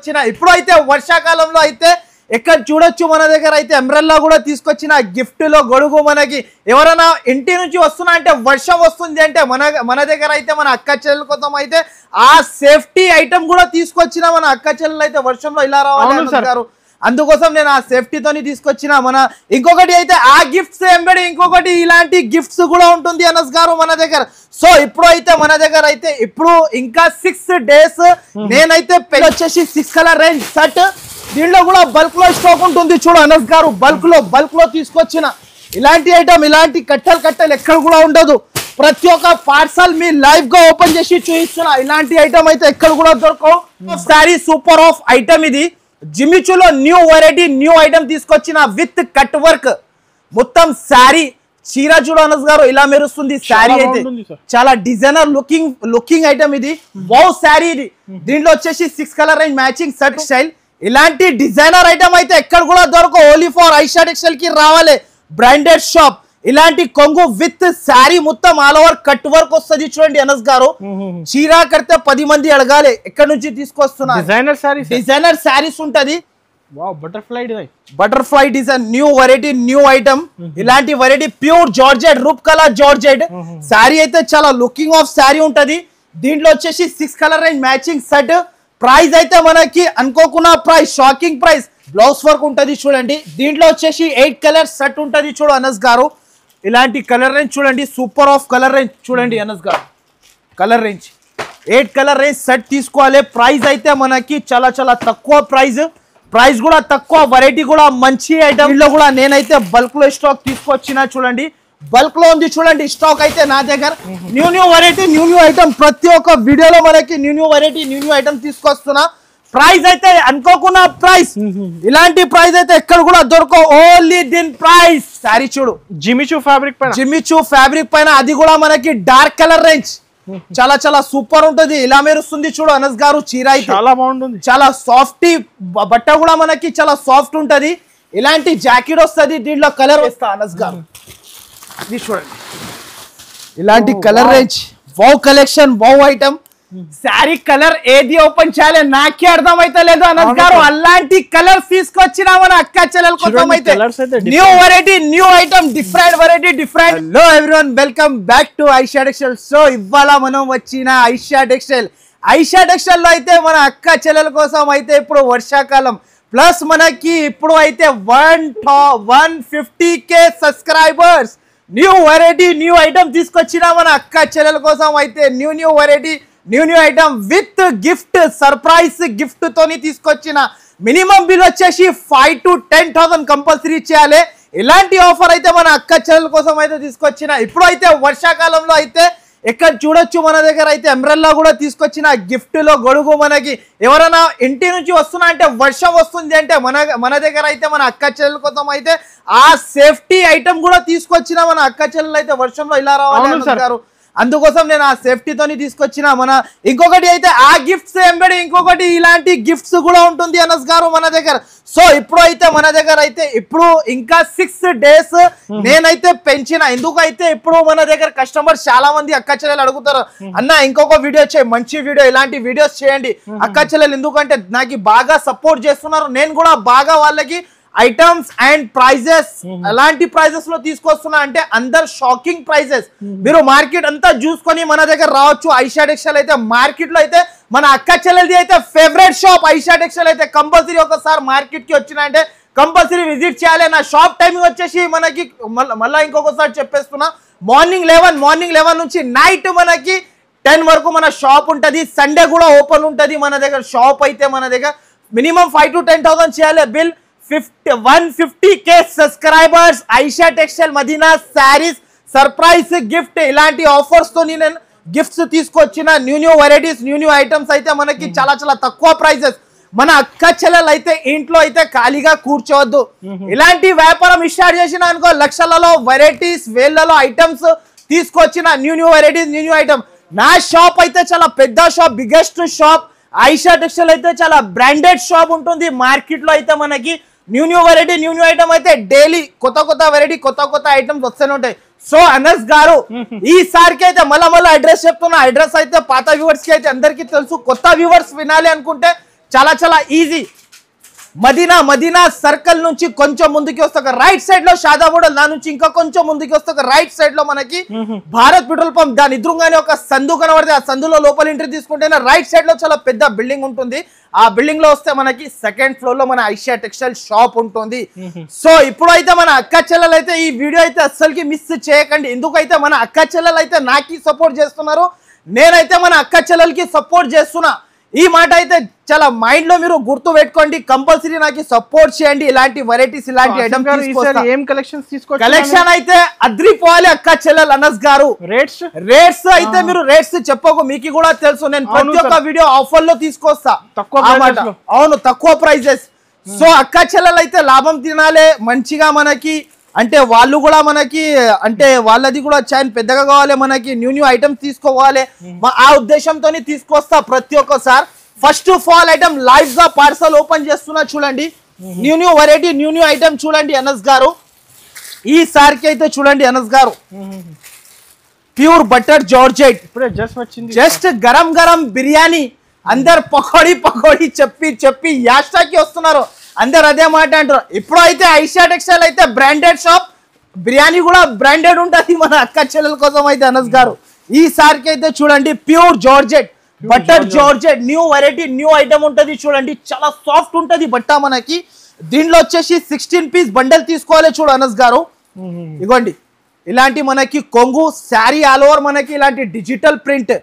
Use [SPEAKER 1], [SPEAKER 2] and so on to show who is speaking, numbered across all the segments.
[SPEAKER 1] తీసుకొచ్చిన ఇప్పుడు అయితే వర్షాకాలంలో అయితే ఎక్కడ చూడొచ్చు మన దగ్గర అయితే ఎంబ్రెల్లా కూడా తీసుకొచ్చిన గిఫ్ట్ లో గొడుగు మనకి ఎవరైనా ఇంటి నుంచి వస్తున్నా అంటే వర్షం వస్తుంది అంటే మన మన దగ్గర అయితే మన అక్క చెల్లెల కోసం అయితే ఆ సేఫ్టీ ఐటమ్ కూడా తీసుకొచ్చిన మన అక్క చెల్లెలు అయితే వర్షంలో ఇలా రావాలి
[SPEAKER 2] అవును
[SPEAKER 1] అనంత్
[SPEAKER 2] సార్.
[SPEAKER 1] గారు అందుకోసం నేను ఆ సేఫ్టీతోని తీసుకొచ్చిన మన ఇంకొకటి అయితే ఆ గిఫ్ట్స్ ఎంబడి ఇంకొకటి ఇలాంటి గిఫ్ట్స్ కూడా ఉంటుంది అనస్ గారు మన దగ్గర సో ఇప్పుడు అయితే మన దగ్గర అయితే ఇప్పుడు ఇంకా సిక్స్ డేస్ నేనైతే పెళ్లి వచ్చేసి సిక్స్ కలర్ రేంజ్ సెట్ దీంట్లో కూడా బల్క్ లో స్టాక్ ఉంటుంది చూడు అనస్ గారు బల్క్ లో బల్క్ లో తీసుకొచ్చిన ఇలాంటి ఐటమ్ ఇలాంటి కట్టలు కట్టలు ఎక్కడ కూడా ఉండదు ప్రతి ఒక్క పార్సల్ మీ లైవ్ గా ఓపెన్ చేసి చూపిస్తున్నా ఇలాంటి ఐటమ్ అయితే ఎక్కడ కూడా దొరకవు సారీ సూపర్ ఆఫ్ ఐటమ్ ఇది జిమిచులో న్యూ వెరైటీ న్యూ ఐటమ్ తీసుకొచ్చిన విత్ కట్ వర్క్ మొత్తం శారీ చీర చూడు అనస్ గారు ఇలా మెరుస్తుంది శారీ అయితే
[SPEAKER 2] బాగుంటుంది సార్.
[SPEAKER 1] చాలా డిజైనర్ లుకింగ్ లుకింగ్ ఐటమ్ ఇది వౌ శారీ ఇది దీంట్లో వచ్చేసి six colour range matching shirt style ఇలాంటి డిజైనర్ ఐటమ్ అయితే ఎక్కడ కూడా దొరకవు ఓన్లీ ఫర్ ఐషా టెక్స్టైల్ కి రావాలి బ్రాండెడ్ షాప్ ఇలాంటి కొంగు విత్ శారీ మొత్తం ఆల్ ఓవర్ కట్ వర్క్ వస్తుంది చూడండి అనస్ గారు చీర కడితే పది మంది అడగాలి ఎక్కడి నుంచి తీసుకొస్తున్నా
[SPEAKER 2] డిజైనర్ సారీస్
[SPEAKER 1] డిజైనర్ శారీస్ ఉంటది
[SPEAKER 2] wow butterfly design
[SPEAKER 1] butterfly design new variety new item ఇలాంటి వెరైటీ ప్యూర్ జార్జెట్ రూప్ కలర్ జార్జెట్ శారీ అయితే చాలా లుకింగ్ ఆఫ్ శారీ ఉంటది దీంట్లో వచ్చేసి six colour range matching set price అయితే మనకి అనుకోకున్న price shocking price blouse work ఉంటది చూడండి దీంట్లో వచ్చేసి ఎయిట్ కలర్ సెట్ ఉంటది చూడు అనస్ గారు ఇలాంటి కలర్ రేంజ్ చూడండి సూపర్ ఆఫ్ కలర్ రేంజ్ చూడండి అనస్ గారు colour range eight colour range set తీసుకోవాలి ప్రైస్ అయితే మనకి చాలా చాలా తక్కువ ప్రైస్ ప్రైస్ కూడా తక్కువ వెరైటీ కూడా మంచి ఐటమ్ లో కూడా నేనైతే బల్క్ లో స్టాక్ తీసుకొచ్చిన చూడండి బల్క్ లో ఉంది చూడండి స్టాక్ అయితే నా దగ్గర new new variety new new item ప్రతి ఒక్క వీడియోలో మనకి new new variety new new item తీసుకొస్తున్నా ప్రైస్ అయితే అనుకోకున్న ప్రైస్ ఇలాంటి ప్రైస్ అయితే ఎక్కడ కూడా దొరకవు ఓన్లీ దీని ప్రైస్ సారీ చూడు
[SPEAKER 2] జిమిచూ ఫ్యాబ్రిక్ పైన
[SPEAKER 1] జిమ్మిచూ ఫ్యాబ్రిక్ పైన అది కూడా మనకి డార్క్ కలర్ రేంజ్ చాలా చాలా సూపర్ ఉంటుంది ఇలా మెరుస్తుంది చూడు అనస్ గారు చీర అయితే
[SPEAKER 2] చాలా బాగుంటుంది
[SPEAKER 1] చాలా సాఫ్ట్ బట్ట కూడా మనకి చాలా సాఫ్ట్ ఉంటది ఇలాంటి జాకెట్ వస్తుంది దీంట్లో కలర్ వేస్తా అనస్ గారు ఇది చూడండి ఇలాంటి
[SPEAKER 2] Oh,
[SPEAKER 1] colour
[SPEAKER 2] wow.
[SPEAKER 1] Range wow collection wow item sari colour ఏది ఓపెన్ చేయాలి నాకే అర్థం అయితే లేదు అనస్
[SPEAKER 2] అవును
[SPEAKER 1] గారు
[SPEAKER 2] sir.
[SPEAKER 1] అలాంటి కలర్ తీసుకొచ్చినా మన అక్క చెల్లెల కోసం
[SPEAKER 2] చూడండి,
[SPEAKER 1] అయితే
[SPEAKER 2] colours అయితే
[SPEAKER 1] new
[SPEAKER 2] different.
[SPEAKER 1] Variety new item different variety different hello everyone welcome back to Aisha textile so ఇవాళ మనం వచ్చిన ఐషా టెక్స్టైల్ ఐషా టెక్స్టైల్ లో అయితే మన అక్క చెల్లెల కోసం అయితే ఇప్పుడు వర్షాకాలం ప్లస్ మనకి ఇప్పుడు అయితే one one fifty K subscribers new variety new item తీసుకొచ్చిన మన అక్క చెల్లెల కోసం అయితే new new variety new new item with gift surprise gift తోని తీసుకొచ్చిన మినిమం బిల్ వచ్చేసి five to ten thousand compulsory చేయాలి ఇలాంటి ఆఫర్ అయితే మన అక్క చెల్లెల కోసం అయితే తీసుకొచ్చిన ఇప్పుడు అయితే వర్షాకాలంలో అయితే ఎక్కడ చూడొచ్చు మన దగ్గర అయితే ఎంబ్రెల్లా కూడా తీసుకొచ్చిన గిఫ్ట్ లో గొడుగు మనకి ఎవరైనా ఇంటి నుంచి వస్తున్నా అంటే వర్షం వస్తుంది అంటే మన మన దగ్గర అయితే మన అక్క చెల్లెల కోసం అయితే ఆ సేఫ్టీ ఐటమ్ కూడా తీసుకొచ్చిన మన అక్క చెల్లెలు అయితే వర్షంలో ఇలా రావాలి
[SPEAKER 2] అవును
[SPEAKER 1] అనంత్
[SPEAKER 2] సార్.
[SPEAKER 1] గారు అందుకోసం నేను ఆ సేఫ్టీతోని తీసుకొచ్చిన మన ఇంకొకటి అయితే ఆ గిఫ్ట్స్ ఎంబడి ఇంకొకటి ఇలాంటి గిఫ్ట్స్ కూడా ఉంటుంది అనస్ గారు మన దగ్గర సో ఇప్పుడు అయితే మన దగ్గర అయితే ఇప్పుడు ఇంకా సిక్స్ డేస్ నేనైతే పెంచిన ఎందుకైతే ఇప్పుడు మన దగ్గర కస్టమర్స్ చాలా మంది అక్క చెల్లెలు అడుగుతారు అన్న ఇంకొక వీడియో చేయి మంచి వీడియో ఇలాంటి వీడియోస్ చేయండి అక్క చెల్లెలు ఎందుకంటే నాకు బాగా సపోర్ట్ చేస్తున్నారు నేను కూడా బాగా వాళ్ళకి ఐటమ్స్ అండ్ ప్రైజెస్ ఎలాంటి ప్రైజెస్ లో తీసుకొస్తున్నా అంటే అందరు షాకింగ్ ప్రైజెస్ మీరు మార్కెట్ అంతా చూసుకొని మన దగ్గర రావచ్చు ఐషా టెక్స్టైల్ అయితే మార్కెట్ లో అయితే మన అక్క చెల్లెలది అయితే ఫేవరెట్ షాప్ ఐషా టెక్స్టైల్ అయితే కంపల్సరీ ఒకసారి మార్కెట్ కి వచ్చిన అంటే కంపల్సరీ విజిట్ చేయాలి నా షాప్ టైమింగ్ వచ్చేసి మనకి మళ్ళా- మళ్ళా ఇంకొకసారి చెప్పేస్తున్నా మార్నింగ్ లెవెన్ మార్నింగ్ లెవెన్ నుంచి నైట్ మనకి టెన్ వరకు మన షాప్ ఉంటది సండే కూడా ఓపెన్ ఉంటది మన దగ్గర షాప్ అయితే మన దగ్గర minimum five to ten thousand చేయాలి bill fifty one fifty K subscribers Aisha textile Madina saris surprise gift ఇలాంటి ఆఫర్స్ తో నేను గిఫ్ట్స్ తీసుకొచ్చిన new new varieties new new items అయితే మనకి చాలా చాలా తక్కువ ప్రైజెస్ మన అక్క చెల్లెలు అయితే ఇంట్లో అయితే ఖాళీగా కూర్చోవద్దు ఇలాంటి వ్యాపారం స్టార్ట్ చేసిన అనుకో లక్షలలో వెరైటీస్ వేళ్లలో ఐటమ్స్ తీసుకొచ్చిన new new varieties new new item నా షాప్ అయితే చాలా పెద్ద shop biggest shop Aisha textile అయితే చాలా బ్రాండెడ్ షాప్ ఉంటుంది మార్కెట్ లో అయితే మనకి new new variety new new item అయితే డైలీ కొత్త కొత్త వెరైటీ కొత్త కొత్త ఐటమ్స్ వస్తూనే ఉంటాయి సో అనస్ గారు ఈసారికి అయితే మళ్ళా మళ్ళీ అడ్రస్ చెప్తున్నా అడ్రస్ అయితే పాత వ్యూవర్స్ కి అయితే అందరికీ తెలుసు కొత్త వ్యూవర్స్ వినాలి అనుకుంటే చాలా చాలా ఈజీ మదీనా మదీనా సర్కిల్ నుంచి కొంచెం ముందుకి వస్తే ఒక రైట్ సైడ్ లో షాదాబుడ దాని నుంచి ఇంకా కొంచెం ముందుకి వస్తే ఒక రైట్ సైడ్ లో మనకి భారత్ పెట్రోల్ పంప్ దాని ఎదురుగానే ఒక సందు కనబడితే ఆ సందులో లోపల ఎంట్రీ తీసుకుంటేనే రైట్ సైడ్ లో చాలా పెద్ద బిల్డింగ్ ఉంటుంది ఆ బిల్డింగ్ లో వస్తే మనకి సెకండ్ ఫ్లోర్ లో మన ఐషియా టెక్స్టైల్ షాప్ ఉంటుంది సో ఇప్పుడు అయితే మన అక్క చెల్లెలు అయితే ఈ వీడియో అయితే అస్సలకి మిస్ చేయకండి ఎందుకైతే మన అక్క చెల్లెలు అయితే నాకి సపోర్ట్ చేస్తున్నారు నేనైతే మన అక్క చెల్లెలకి సపోర్ట్ చేస్తున్నా ఈ మాట అయితే చాలా మైండ్ లో మీరు గుర్తు పెట్టుకోండి కంపల్సరీ నాకు సపోర్ట్ చేయండి ఇలాంటి వెరైటీస్ ఇలాంటి
[SPEAKER 2] ఆసిఫ్
[SPEAKER 1] ఐటమ్
[SPEAKER 2] గారు ఈసారి ఏం కలెక్షన్స్ తీసుకోవచ్చు
[SPEAKER 1] కలెక్షన్ అయితే అద్రిపోవాలి అక్క చెల్లెలు అనస్ గారు
[SPEAKER 2] రేట్స్
[SPEAKER 1] రేట్స్ అయితే మీరు రేట్స్ చెప్పకు మీకు కూడా తెలుసు నేను
[SPEAKER 2] అవును
[SPEAKER 1] ప్రతి ఒక్క
[SPEAKER 2] సార్.
[SPEAKER 1] వీడియో ఆఫర్ లో తీసుకొస్తా
[SPEAKER 2] తక్కువ
[SPEAKER 1] ఆ
[SPEAKER 2] prices
[SPEAKER 1] మాట.
[SPEAKER 2] లో.
[SPEAKER 1] అవును తక్కువ ప్రైజెస్ సో అక్క చెల్లెలు అయితే లాభం తినాలే మంచిగా మనకి అంటే వాళ్ళు కూడా మనకి అంటే వాళ్ళది కూడా చైన్ పెద్దగా కావాలి మనకి న్యూ న్యూ ఐటమ్స్ తీసుకోవాలి మా- ఆ ఉద్దేశంతో తీసుకొస్తా ప్రతి ఒక్కసారి first of all item live గా పార్సల్ ఓపెన్ చేస్తున్నా చూడండి new new variety new new item చూడండి అనస్ గారు ఈసారికి అయితే చూడండి అనస్ గారు ప్యూర్ బటర్ జార్జెట్
[SPEAKER 2] ఇప్పుడే జస్ట్ వచ్చింది
[SPEAKER 1] జస్ట్ గరం గరం బిర్యానీ అందరు పకోడీ పకోడీ చెప్పి చెప్పి యాస్టాకి వస్తున్నారు అందరు అదే మాట అంటారు ఇప్పుడు అయితే ఐషా టెక్స్టైల్ అయితే బ్రాండెడ్ షాప్ బిర్యానీ కూడా బ్రాండెడ్ ఉంటుంది మన అక్క చెల్లెల కోసం అయితే అనస్ గారు ఈసారికి అయితే చూడండి pure georgette butter georgette new variety new item ఉంటుంది చూడండి చాలా సాఫ్ట్ ఉంటుంది బట్ట మనకి దీనిలో వచ్చేసి సిక్స్టీన్ పీస్ బండల్ తీసుకోవాలి చూడు అనస్ గారు ఇగోండి ఇలాంటి మనకి కొంగు శారీ ఆల్ ఓవర్ మనకి ఇలాంటి డిజిటల్ ప్రింట్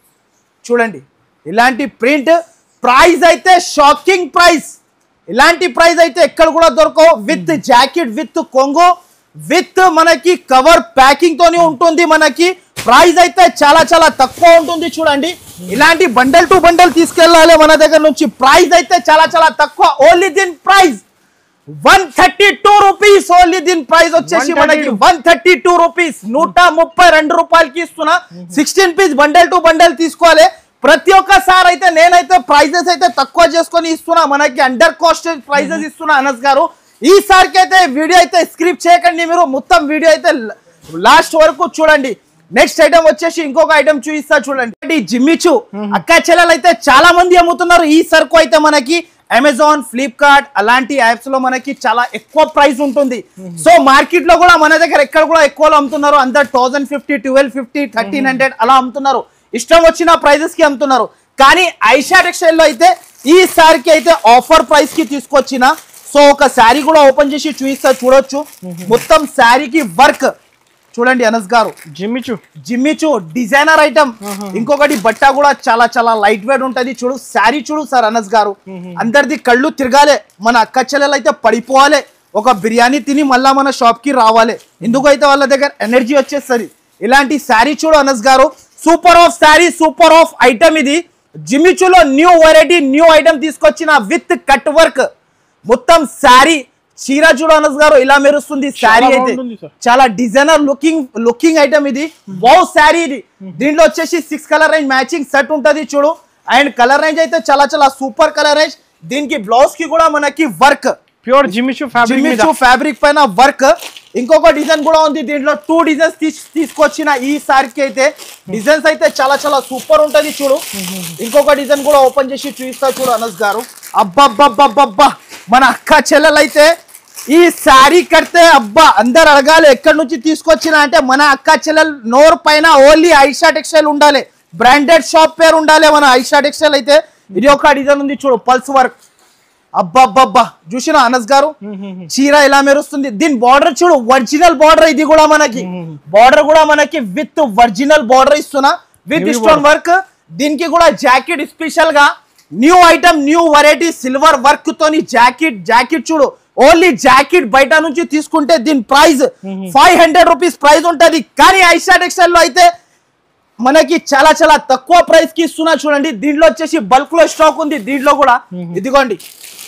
[SPEAKER 1] చూడండి ఇలాంటి ప్రింట్ ప్రైస్ అయితే షాకింగ్ ప్రైస్ ఇలాంటి ప్రైస్ అయితే ఎక్కడ కూడా దొరకవు విత్ జాకెట్ విత్ కొంగు విత్ మనకి కవర్ ప్యాకింగ్ తోని ఉంటుంది మనకి ప్రైస్ అయితే చాలా చాలా తక్కువ ఉంటుంది చూడండి ఇలాంటి బండల్ టు బండల్ తీసుకెళ్ళాలి మన దగ్గర నుంచి ప్రైస్ అయితే చాలా చాలా తక్కువ ఓన్లీ దీని price one thirty two rupees only దీని ప్రైస్ వచ్చేసి
[SPEAKER 2] 132.
[SPEAKER 1] మనకి వన్ థర్టీ టూ రూపీస్ నూట ముప్పై రెండు రూపాయలకి ఇస్తున్నా sixteen piece bundle to bundle తీసుకోవాలి ప్రతి ఒక్కసారి అయితే నేనైతే ప్రైజెస్ అయితే తక్కువ చేసుకొని ఇస్తున్నా మనకి అండర్ కాస్ట్ ప్రైజెస్ ఇస్తున్నా అనస్ గారు ఈసారికి అయితే వీడియో అయితే స్క్రిప్ట్ చేయకండి మీరు మొత్తం వీడియో అయితే లాస్ట్ వరకు చూడండి నెక్స్ట్ ఐటమ్ వచ్చేసి ఇంకొక ఐటమ్ చూపిస్తా చూడండి జిమ్మిచు అక్క చెల్లెలు అయితే చాలా మంది అమ్ముతున్నారు ఈ సరుకు అయితే మనకి అమెజాన్ ఫ్లిప్కార్ట్ అలాంటి యాప్స్ లో మనకి చాలా ఎక్కువ ప్రైస్ ఉంటుంది సో మార్కెట్ లో కూడా మన దగ్గర ఎక్కడ కూడా ఎక్కువలో అమ్ముతున్నారు అందరు thousand fifty twelve fifty thirteen hundred అలా అమ్ముతున్నారు ఇష్టం వచ్చిన ప్రైజెస్ కి అమ్ముతున్నారు కానీ ఐషా టెక్స్టైల్ లో అయితే ఈ సారికి అయితే ఆఫర్ ప్రైస్ కి తీసుకొచ్చిన సో ఒక శారీ కూడా ఓపెన్ చేసి చూపిస్తా చూడొచ్చు మొత్తం శారీకి వర్క్ చూడండి అనస్ గారు
[SPEAKER 2] జిమ్మిచు
[SPEAKER 1] జిమ్మిచు డిజైనర్ ఐటమ్ ఇంకొకటి బట్ట కూడా చాలా చాలా లైట్ వెయిట్ ఉంటది చూడు శారీ చూడు సార్ అనస్ గారు అందరిది కళ్ళు తిరగాలి మన అక్క చెల్లెలు అయితే పడిపోవాలి ఒక బిర్యానీ తిని మళ్ళా మన షాప్ కి రావాలి ఎందుకైతే వాళ్ళ దగ్గర ఎనర్జీ వచ్చేస్తుంది ఇలాంటి శారీ చూడు అనస్ గారు super of sari super of item ఇది జిమ్మిచులో న్యూ వెరైటీ న్యూ ఐటమ్ తీసుకొచ్చిన విత్ కట్ వర్క్ మొత్తం శారీ చీర చూడు అనస్ గారు ఇలా మెరుస్తుంది శారీ అయితే
[SPEAKER 2] బాగుంటుంది సార్.
[SPEAKER 1] చాలా డిజైనర్ లుకింగ్ లుకింగ్ ఐటమ్ ఇది వావ్ శారీ ఇది దీంట్లో వచ్చేసి six colour range matching set ఉంటది చూడు అండ్ కలర్ రేంజ్ అయితే చాలా చాలా సూపర్ కలర్ రేంజ్ దీనికి బ్లౌజ్ కి కూడా మనకి వర్క్
[SPEAKER 2] ప్యూర్ జిమ్మిచు ఫ్యాబ్రిక్ మీద
[SPEAKER 1] జిమ్మిచు ఫ్యాబ్రిక్ పైన వర్క్ ఇంకొక డిజైన్ కూడా ఉంది దీంట్లో టూ డిజైన్స్ తీసి తీసుకొచ్చిన ఈ సారికి అయితే డిజైన్స్ అయితే చాలా చాలా సూపర్ ఉంటది చూడు ఇంకొక డిజైన్ కూడా ఓపెన్ చేసి చూపిస్తా చూడు అనస్ గారు అబ్బబ్బబ్బబ్బబ్బా మన అక్క చెల్లెలు అయితే ఈ శారీ కడితే అబ్బా అందరు అడగాలి ఎక్కడి నుంచి తీసుకొచ్చిన అంటే మన అక్క చెల్లెలు నోరు పైన ఓన్లీ ఐషా టెక్స్టైల్ ఉండాలి బ్రాండెడ్ షాప్ పేరు ఉండాలి మన ఐషా టెక్స్టైల్ అయితే ఇది ఒక డిజైన్ ఉంది చూడు పల్స్ వర్క్ అబ్బబ్బబ్బా చూసిన అనస్ గారు చీర ఇలా మెరుస్తుంది దీని బార్డర్ చూడు ఒరిజినల్ బార్డర్ ఇది కూడా మనకి బార్డర్ కూడా మనకి విత్ ఒరిజినల్ బార్డర్ ఇస్తున్నా విత్
[SPEAKER 2] Heavy
[SPEAKER 1] స్టోన్ వర్క్ దీనికి కూడా జాకెట్ స్పెషల్ గా new item new variety silver work తోని జాకెట్ జాకెట్ చూడు ఓన్లీ జాకెట్ బయట నుంచి తీసుకుంటే దీని price five hundred rupees price ఉంటది కానీ ఐషా టెక్స్టైల్ లో అయితే మనకి చాలా చాలా తక్కువ ప్రైస్ కి ఇస్తున్నా చూడండి దీంట్లో వచ్చేసి బల్క్ లో స్టాక్ ఉంది దీంట్లో కూడా ఇదిగోండి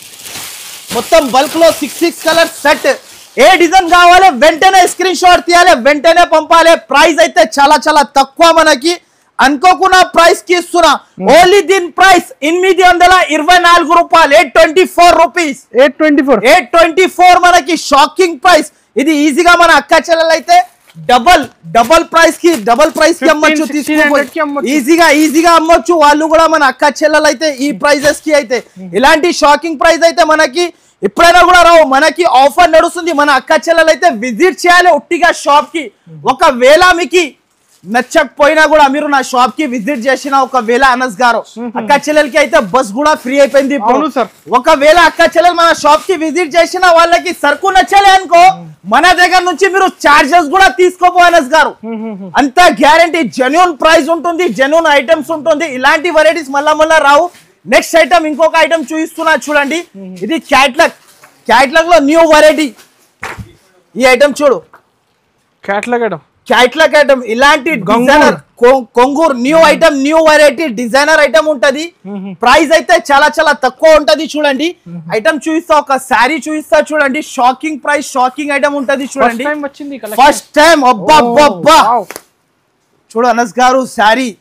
[SPEAKER 1] మొత్తం బల్క్ లో సిక్స్ సిక్స్ కలర్ సెట్ ఏ డిజైన్ కావాలి వెంటనే స్క్రీన్ షాట్ తీయాలి వెంటనే పంపాలి ప్రైస్ అయితే చాలా చాలా తక్కువ మనకి అనుకోకుండా ప్రైస్ కి ఇస్తున్నా ఓన్లీ దీని ప్రైస్ ఎనిమిది వందల ఇరవై నాలుగు రూపాయలు eight twenty four rupees
[SPEAKER 2] eight twenty four
[SPEAKER 1] eight twenty four మనకి షాకింగ్ ప్రైస్ ఇది ఈజీగా మన అక్క చెల్లెలు అయితే డబల్ డబల్ ప్రైస్ కి డబల్ ప్రైస్ కి
[SPEAKER 2] 15,
[SPEAKER 1] అమ్మొచ్చు
[SPEAKER 2] 1600 కి అమ్మొచ్చు.
[SPEAKER 1] ఈజీగా ఈజీగా అమ్మొచ్చు వాళ్ళు కూడా మన అక్క చెల్లెలు అయితే ఈ ప్రైజెస్ కి అయితే ఇలాంటి షాకింగ్ ప్రైస్ అయితే మనకి ఎప్పుడైనా కూడా రావు మనకి ఆఫర్ నడుస్తుంది మన అక్క చెల్లెలు అయితే విజిట్ చేయాలి ఒట్టిగా షాప్ కి ఒకవేళ మీకు నచ్చకపోయినా కూడా మీరు నా షాప్ కి విజిట్ చేసిన ఒకవేళ అనస్ గారు అక్క చెల్లెలకి అయితే బస్ కూడా ఫ్రీ అయిపోయింది ఇప్పుడు.
[SPEAKER 2] అవును సార్.
[SPEAKER 1] ఒకవేళ అక్క చెల్లెలు మన షాప్ కి విజిట్ చేసిన వాళ్ళకి సరుకు నచ్చలే అనుకో మన దగ్గర నుంచి మీరు చార్జెస్ కూడా తీసుకోపో అనస్ గారు అంత గ్యారంటీ జెన్యున్ ప్రైస్ ఉంటుంది జెన్యున్ ఐటమ్స్ ఉంటుంది ఇలాంటి వెరైటీస్ మళ్ళా మళ్ళా రావు నెక్స్ట్ ఐటమ్ ఇంకొక ఐటమ్ చూపిస్తున్నా చూడండి ఇది క్యాట్లాగ్ క్యాట్లాగ్ లో న్యూ వెరైటీ ఈ ఐటమ్ చూడు
[SPEAKER 2] క్యాట్లాగ్ ఐటమ్
[SPEAKER 1] క్యాట్లాగ్ ఐటమ్ ఇలాంటి
[SPEAKER 2] గంగూర్.
[SPEAKER 1] డిజైనర్ కొంగూర్ new item new variety designer item ఉంటది ప్రైస్ అయితే చాలా చాలా తక్కువ ఉంటది చూడండి ఐటమ్ చూపిస్తా ఒక శారీ చూపిస్తా చూడండి షాకింగ్ ప్రైస్ షాకింగ్ ఐటమ్ ఉంటది
[SPEAKER 2] ఫస్ట్
[SPEAKER 1] చూడండి
[SPEAKER 2] టైం వచ్చింది ఈ collection.
[SPEAKER 1] ఫస్ట్ టైం అబ్బా అబ్బా, అబ్బా
[SPEAKER 2] Oh, wow.
[SPEAKER 1] చూడు అనస్ గారు శారీ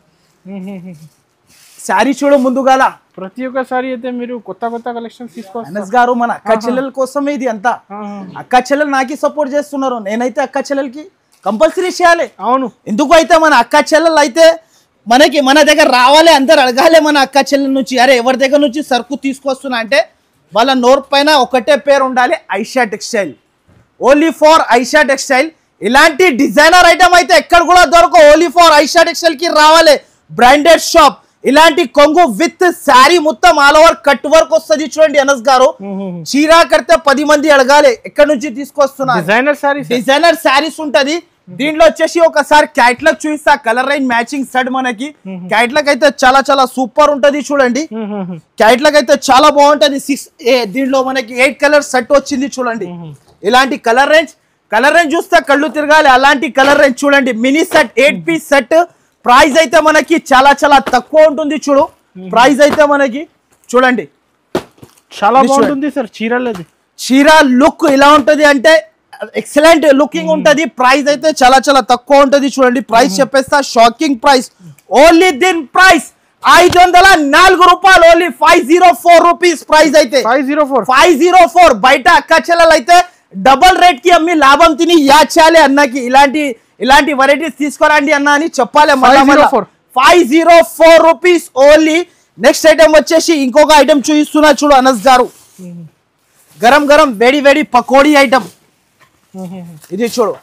[SPEAKER 1] శారీ చూడు ముందుగాల
[SPEAKER 2] ప్రతి ఒక్కసారి అయితే మీరు కొత్త కొత్త కలెక్షన్స్ తీసుకొస్తారు
[SPEAKER 1] అనస్ గారు మన అక్క చెల్లెల కోసమే ఇది అంతా అక్క చెల్లెలు నాకి సపోర్ట్ చేస్తున్నారు నేనైతే అక్క చెల్లెలకి కంపల్సరీ చేయాలి
[SPEAKER 2] అవును
[SPEAKER 1] ఎందుకు అయితే మన అక్క చెల్లెలు అయితే మనకి మన దగ్గర రావాలి అందరు అడగాలి మన అక్క చెల్లెల నుంచి అరే ఎవరి దగ్గర నుంచి సరుకు తీసుకొస్తున్నా అంటే వాళ్ళ నోరు పైన ఒకటే పేరు ఉండాలి Aisha textile only for Aisha textile ఇలాంటి డిజైనర్ ఐటమ్ అయితే ఎక్కడ కూడా దొరకవు ఓన్లీ ఫర్ ఐషా టెక్స్టైల్ కి రావాలి బ్రాండెడ్ షాప్ ఇలాంటి కొంగు విత్ శారీ మొత్తం ఆల్ ఓవర్ కట్ వర్క్ వస్తుంది చూడండి అనస్ గారు చీరా కడితే పది మంది అడగాలి ఎక్కడి నుంచి తీసుకొస్తున్నా
[SPEAKER 2] డిజైనర్ సారీస్
[SPEAKER 1] డిజైనర్ శారీస్ ఉంటది దీంట్లో వచ్చేసి ఒకసారి క్యాట్లాగ్ చూపిస్తా కలర్ రేంజ్ మ్యాచింగ్ సెట్ మనకి క్యాట్లాగ్ అయితే చాలా చాలా సూపర్ ఉంటది చూడండి క్యాట్లాగ్ అయితే చాలా బాగుంటది సిక్స్ ఏ దీంట్లో మనకి ఎయిట్ కలర్ సెట్ వచ్చింది చూడండి ఇలాంటి కలర్ రేంజ్ కలర్ రేంజ్ చూస్తే కళ్ళు తిరగాలి అలాంటి కలర్ రేంజ్ చూడండి mini set eight piece set price అయితే మనకి చాలా చాలా తక్కువ ఉంటుంది చూడు ప్రైస్ అయితే మనకి చూడండి
[SPEAKER 2] చాలా
[SPEAKER 1] ఇది
[SPEAKER 2] బాగుంటుంది సార్ చీరలేదు
[SPEAKER 1] చీర లుక్ ఎలా ఉంటది అంటే ఎక్సలెంట్ లుకింగ్ ఉంటది ప్రైస్ అయితే చాలా చాలా తక్కువ ఉంటది చూడండి ప్రైస్ చెప్పేస్తా షాకింగ్ ప్రైస్ ఓన్లీ దీన్ ప్రైస్ ఐదు వందల నాలుగు రూపాయలు only five zero four rupees price అయితే
[SPEAKER 2] five zero four
[SPEAKER 1] five zero four బయట అక్క చెల్లెలు అయితే డబల్ రేట్ కి అమ్మి లాభం తిని యాడ్ చేయాలి అన్నకి ఇలాంటి ఇలాంటి వెరైటీస్ తీసుకురండి అన్న అని చెప్పాలి
[SPEAKER 2] 504.
[SPEAKER 1] Five zero four rupees only next item వచ్చేసి ఇంకొక ఐటమ్ చూపిస్తున్నా చూడు అనస్ గారు గరం గరం వేడి వేడి పకోడీ ఐటమ్ ఇది చూడు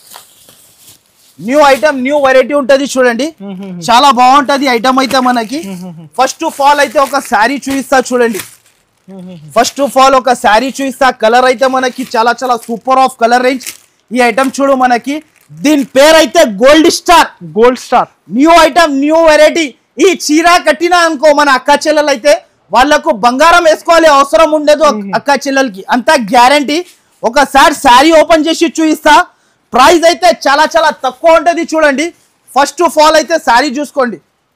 [SPEAKER 1] న్యూ ఐటమ్ న్యూ వెరైటీ ఉంటది చూడండి చాలా బాగుంటది ఐటమ్ అయితే మనకి ఫస్ట్ ఆఫ్ ఆల్ అయితే ఒక శారీ చూపిస్తా చూడండి ఫస్ట్ ఆఫ్ ఆల్ ఒక శారీ చూపిస్తా కలర్ అయితే మనకి చాలా చాలా సూపర్ ఆఫ్ కలర్ రేంజ్ ఈ ఐటమ్ చూడు మనకి దీని పేరు అయితే gold star
[SPEAKER 2] gold star
[SPEAKER 1] new item new variety ఈ చీర కట్టినా అనుకో మన అక్క చెల్లెలు అయితే వాళ్ళకు బంగారం వేసుకోవాలి అవసరం ఉండదు అక్క చెల్లెలకి అంతా గ్యారంటీ ఒకసారి శారీ ఓపెన్ చేసి చూపిస్తా ప్రైస్ అయితే చాలా చాలా తక్కువ ఉంటది చూడండి ఫస్ట్ ఆఫ్ ఆల్ అయితే శారీ చూసుకోండి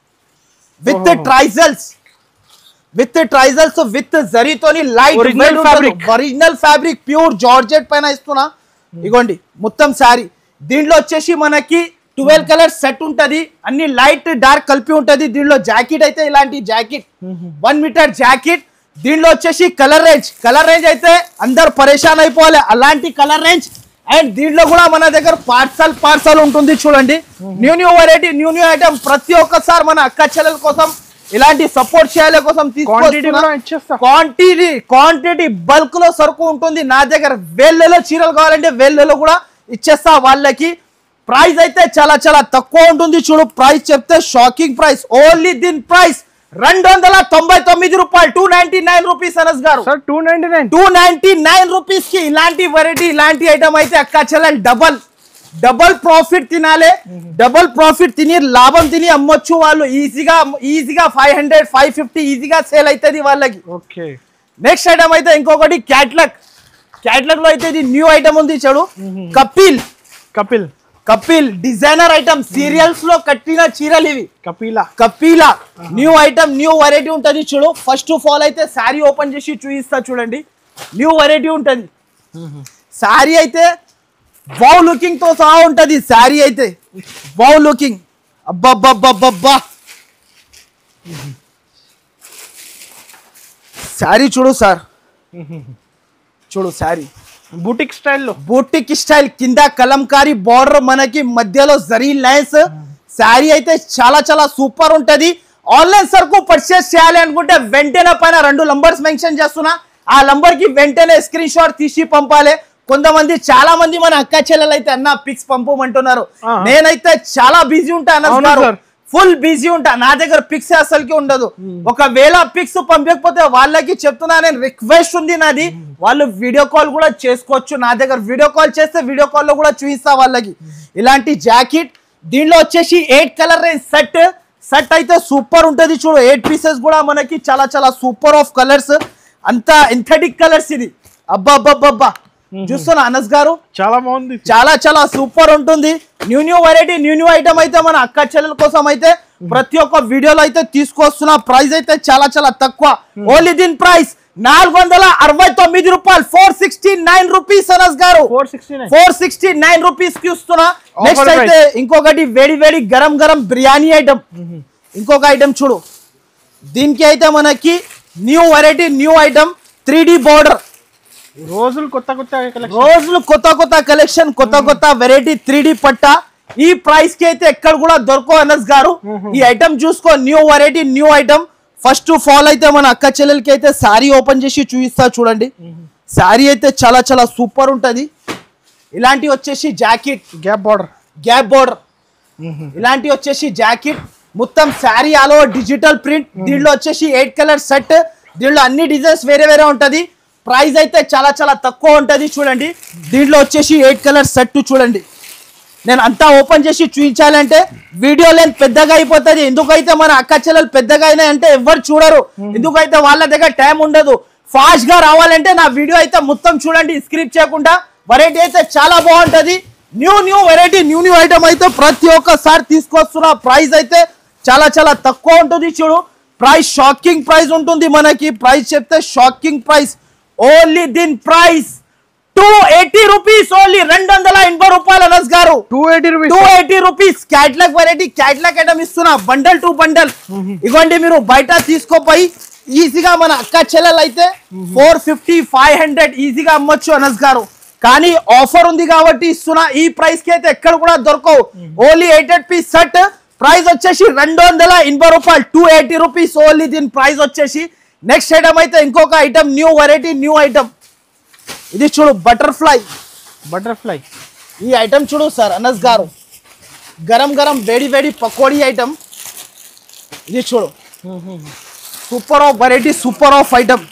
[SPEAKER 1] విత్
[SPEAKER 2] ఓహో.
[SPEAKER 1] ట్రైజల్స్ విత్ ట్రైజల్స్ విత్ జరీతోని light
[SPEAKER 2] Original fabric.
[SPEAKER 1] Original fabric pure georgette పైన ఇస్తున్నా ఇగోండి మొత్తం శారీ దీంట్లో వచ్చేసి మనకి ట్వెల్వ్ కలర్ సెట్ ఉంటది అన్ని లైట్ డార్క్ కలిపి ఉంటది దీంట్లో జాకెట్ అయితే ఇలాంటి జాకెట్ వన్ మీటర్ జాకెట్ దీంట్లో వచ్చేసి కలర్ రేంజ్ కలర్ రేంజ్ అయితే అందరు పరేషాన్ అయిపోవాలి అలాంటి కలర్ రేంజ్ అండ్ దీంట్లో కూడా మన దగ్గర పార్సల్ పార్సల్ ఉంటుంది చూడండి new new variety new new item ప్రతి ఒక్కసారి మన అక్క చెల్లెల కోసం ఇలాంటి సపోర్ట్ చేయాలి కోసం
[SPEAKER 2] క్వాంటిటీ
[SPEAKER 1] తీసుకొస్తున్నా
[SPEAKER 2] కూడా ఇచ్చేస్తా
[SPEAKER 1] క్వాంటిటీ క్వాంటిటీ బల్క్ లో సరుకు ఉంటుంది నా దగ్గర వేళ్ళలో చీరలు కావాలంటే వేళ్ళలో కూడా ఇచ్చేస్తా వాళ్ళకి ప్రైస్ అయితే చాలా చాలా తక్కువ ఉంటుంది చూడు ప్రైస్ చెప్తే షాకింగ్ ప్రైస్ ఓన్లీ దీని ప్రైస్ రెండు వందల తొంభై తొమ్మిది రూపాయలు two ninety nine rupees Anas గారు
[SPEAKER 2] sir two ninety nine
[SPEAKER 1] two ninety nine rupees కి ఇలాంటి వెరైటీ ఇలాంటి ఐటమ్ అయితే అక్క చెల్లెలు డబల్ డబల్ ప్రాఫిట్ తినాలి డబల్ ప్రాఫిట్ తిని లాభం తిని అమ్మొచ్చు వాళ్ళు ఈజీగా ఈజీగా ఫైవ్ హండ్రెడ్ ఫైవ్ ఫిఫ్టీ ఈజీగా సేల్ అవుతుంది వాళ్ళకి
[SPEAKER 2] ఓకే
[SPEAKER 1] నెక్స్ట్ ఐటమ్ అయితే ఇంకొకటి క్యాట్లాగ్ క్యాట్లాగ్ లో అయితే ఇది న్యూ ఐటమ్ ఉంది చూడు Kapil
[SPEAKER 2] Kapil
[SPEAKER 1] Kapil designer item serials లో కట్టిన చీరలు ఇవి
[SPEAKER 2] Kapila
[SPEAKER 1] Kapila new item new variety ఉంటది చూడు ఫస్ట్ ఆఫ్ ఆల్ అయితే శారీ ఓపెన్ చేసి చూపిస్తా చూడండి న్యూ వెరైటీ ఉంటది శారీ అయితే వావ్ లుకింగ్ తో సహా ఉంటది శారీ అయితే వావ్ లుకింగ్ అబ్బబ్బబ్బబ్బబ్బా శారీ చూడు సార్ చూడు శారీ
[SPEAKER 2] బూటిక్ స్టైల్లో
[SPEAKER 1] బూటిక్ స్టైల్ కింద కలంకారీ బార్డర్ మనకి మధ్యలో జరీ లైన్స్ శారీ అయితే చాలా చాలా సూపర్ ఉంటది ఆన్లైన్ సరుకు పర్చేస్ చేయాలి అనుకుంటే వెంటనే పైన రెండు నంబర్స్ మెన్షన్ చేస్తున్నా ఆ నంబర్ కి వెంటనే స్క్రీన్ షాట్ తీసి పంపాలి కొంతమంది చాలా మంది మన అక్క చెల్లెలు అయితే అన్న పిక్స్ పంపమంటున్నారు
[SPEAKER 2] ఆ.
[SPEAKER 1] నేనైతే చాలా బిజీ ఉంటా
[SPEAKER 2] అవును
[SPEAKER 1] అన్న
[SPEAKER 2] సార్.
[SPEAKER 1] ఫుల్ బిజీ ఉంటా నా దగ్గర పిక్స్ అసలుకి ఉండదు ఒకవేళ పిక్స్ పంపకపోతే వాళ్ళకి చెప్తున్నా నేను రిక్వెస్ట్ ఉంది నాది వాళ్ళు వీడియో కాల్ కూడా చేసుకోవచ్చు నా దగ్గర వీడియో కాల్ చేస్తే వీడియో కాల్ లో కూడా చూపిస్తా వాళ్ళకి ఇలాంటి జాకెట్ దీనిలో వచ్చేసి ఎయిట్ కలర్ సెట్ సెట్ అయితే సూపర్ ఉంటది చూడు ఎయిట్ పీసెస్ కూడా మనకి చాలా చాలా సూపర్ ఆఫ్ కలర్స్ అంతా ఎంథటిక్ కలర్స్ ఇది అబ్బా అబ్బా అబ్బా, అబ్బా చూస్తున్నా అనస్ గారు
[SPEAKER 2] చాలా బాగుంది
[SPEAKER 1] చాలా చాలా సూపర్ ఉంటుంది new new variety new new item అయితే మన అక్క చెల్లెల కోసం అయితే ప్రతి ఒక్క వీడియోలో అయితే తీసుకొస్తున్న ప్రైస్ అయితే చాలా చాలా తక్కువ ఓన్లీ దీని ప్రైస్ నాలుగు వందల అరవై తొమ్మిది రూపాయలు four sixty nine rupees Anas గారు
[SPEAKER 2] four sixty nine
[SPEAKER 1] four sixty nine rupees కి ఇస్తున్నా నెక్స్ట్
[SPEAKER 2] price.
[SPEAKER 1] అయితే ఇంకొకటి వేడి వేడి గరం గరం బిర్యానీ ఐటమ్ ఇంకొక ఐటమ్ చూడు దీనికి అయితే మనకి new variety new item three D border
[SPEAKER 2] రోజులు కొత్త కొత్త కలెక్షన్
[SPEAKER 1] రోజులు కొత్త కొత్త కలెక్షన్ కొత్త కొత్త వెరైటీ త్రీ డి పట్ట ఈ ప్రైస్ కి అయితే ఎక్కడ కూడా దొరకవు అనస్ గారు ఈ ఐటమ్ చూసుకో new variety new item first fall అయితే మన అక్క చెల్లెలకి అయితే శారీ ఓపెన్ చేసి చూపిస్తా చూడండి శారీ అయితే చాలా చాలా సూపర్ ఉంటది ఇలాంటి వచ్చేసి jacket
[SPEAKER 2] gap border
[SPEAKER 1] gap border ఇలాంటి వచ్చేసి జాకెట్ మొత్తం sari all over digital print దీనిలో వచ్చేసి ఎయిట్ కలర్ సెట్ దీనిలో అన్ని డిజైన్స్ వేరే వేరే ఉంటది ప్రైస్ అయితే చాలా చాలా తక్కువ ఉంటది చూడండి దీంట్లో వచ్చేసి ఎయిట్ కలర్ సెట్ చూడండి నేను అంతా ఓపెన్ చేసి చూపించాలంటే వీడియో లెంత్ పెద్దగా అయిపోతుంది ఎందుకైతే మన అక్క చెల్లెలు పెద్దగా అయినాయి అంటే ఎవరు చూడరు ఎందుకైతే వాళ్ళ దగ్గర టైం ఉండదు ఫాస్ట్ గా రావాలంటే నా వీడియో అయితే మొత్తం చూడండి స్క్రిప్ట్ చేయకుండా వెరైటీ అయితే చాలా బాగుంటది new new variety new new item అయితే ప్రతి ఒక్కసారి తీసుకొస్తున్న ప్రైస్ అయితే చాలా చాలా తక్కువ ఉంటుంది చూడు ప్రైస్ షాకింగ్ ప్రైస్ ఉంటుంది మనకి ప్రైస్ చెప్తే షాకింగ్ ప్రైస్ ఓన్లీ దీని price two eighty rupees only రెండు వందల ఎనభై రూపాయలు అనస్ గారు
[SPEAKER 2] two eighty rupees
[SPEAKER 1] two eighty rupees catalogue variety catalogue item ఇస్తున్నా బండల్ టు బండల్ ఇగోండి మీరు బయట తీసుకోపోయి ఈజీగా మన అక్క చెల్లెలు అయితే ఫోర్ ఫిఫ్టీ ఫైవ్ హండ్రెడ్ ఈజీగా అమ్మొచ్చు అనస్ గారు కానీ ఆఫర్ ఉంది కాబట్టి ఇస్తున్నా ఈ ప్రైస్ కి అయితే ఎక్కడ కూడా దొరకవు only eight eight piece set price వచ్చేసి రెండు వందల ఎనభై రూపాయలు టూ ఎయిటీ రూపీస్ ఓన్లీ దీని ప్రైస్ వచ్చేసి నెక్స్ట్ ఐటమ్ అయితే ఇంకొక item new variety new item ఇది చూడు బటర్ఫ్లై
[SPEAKER 2] బటర్ఫ్లై
[SPEAKER 1] ఈ ఐటమ్ చూడు సార్ అనస్ గారు గరం గరం వేడి వేడి పకోడీ ఐటమ్ ఇది చూడు super of variety super of item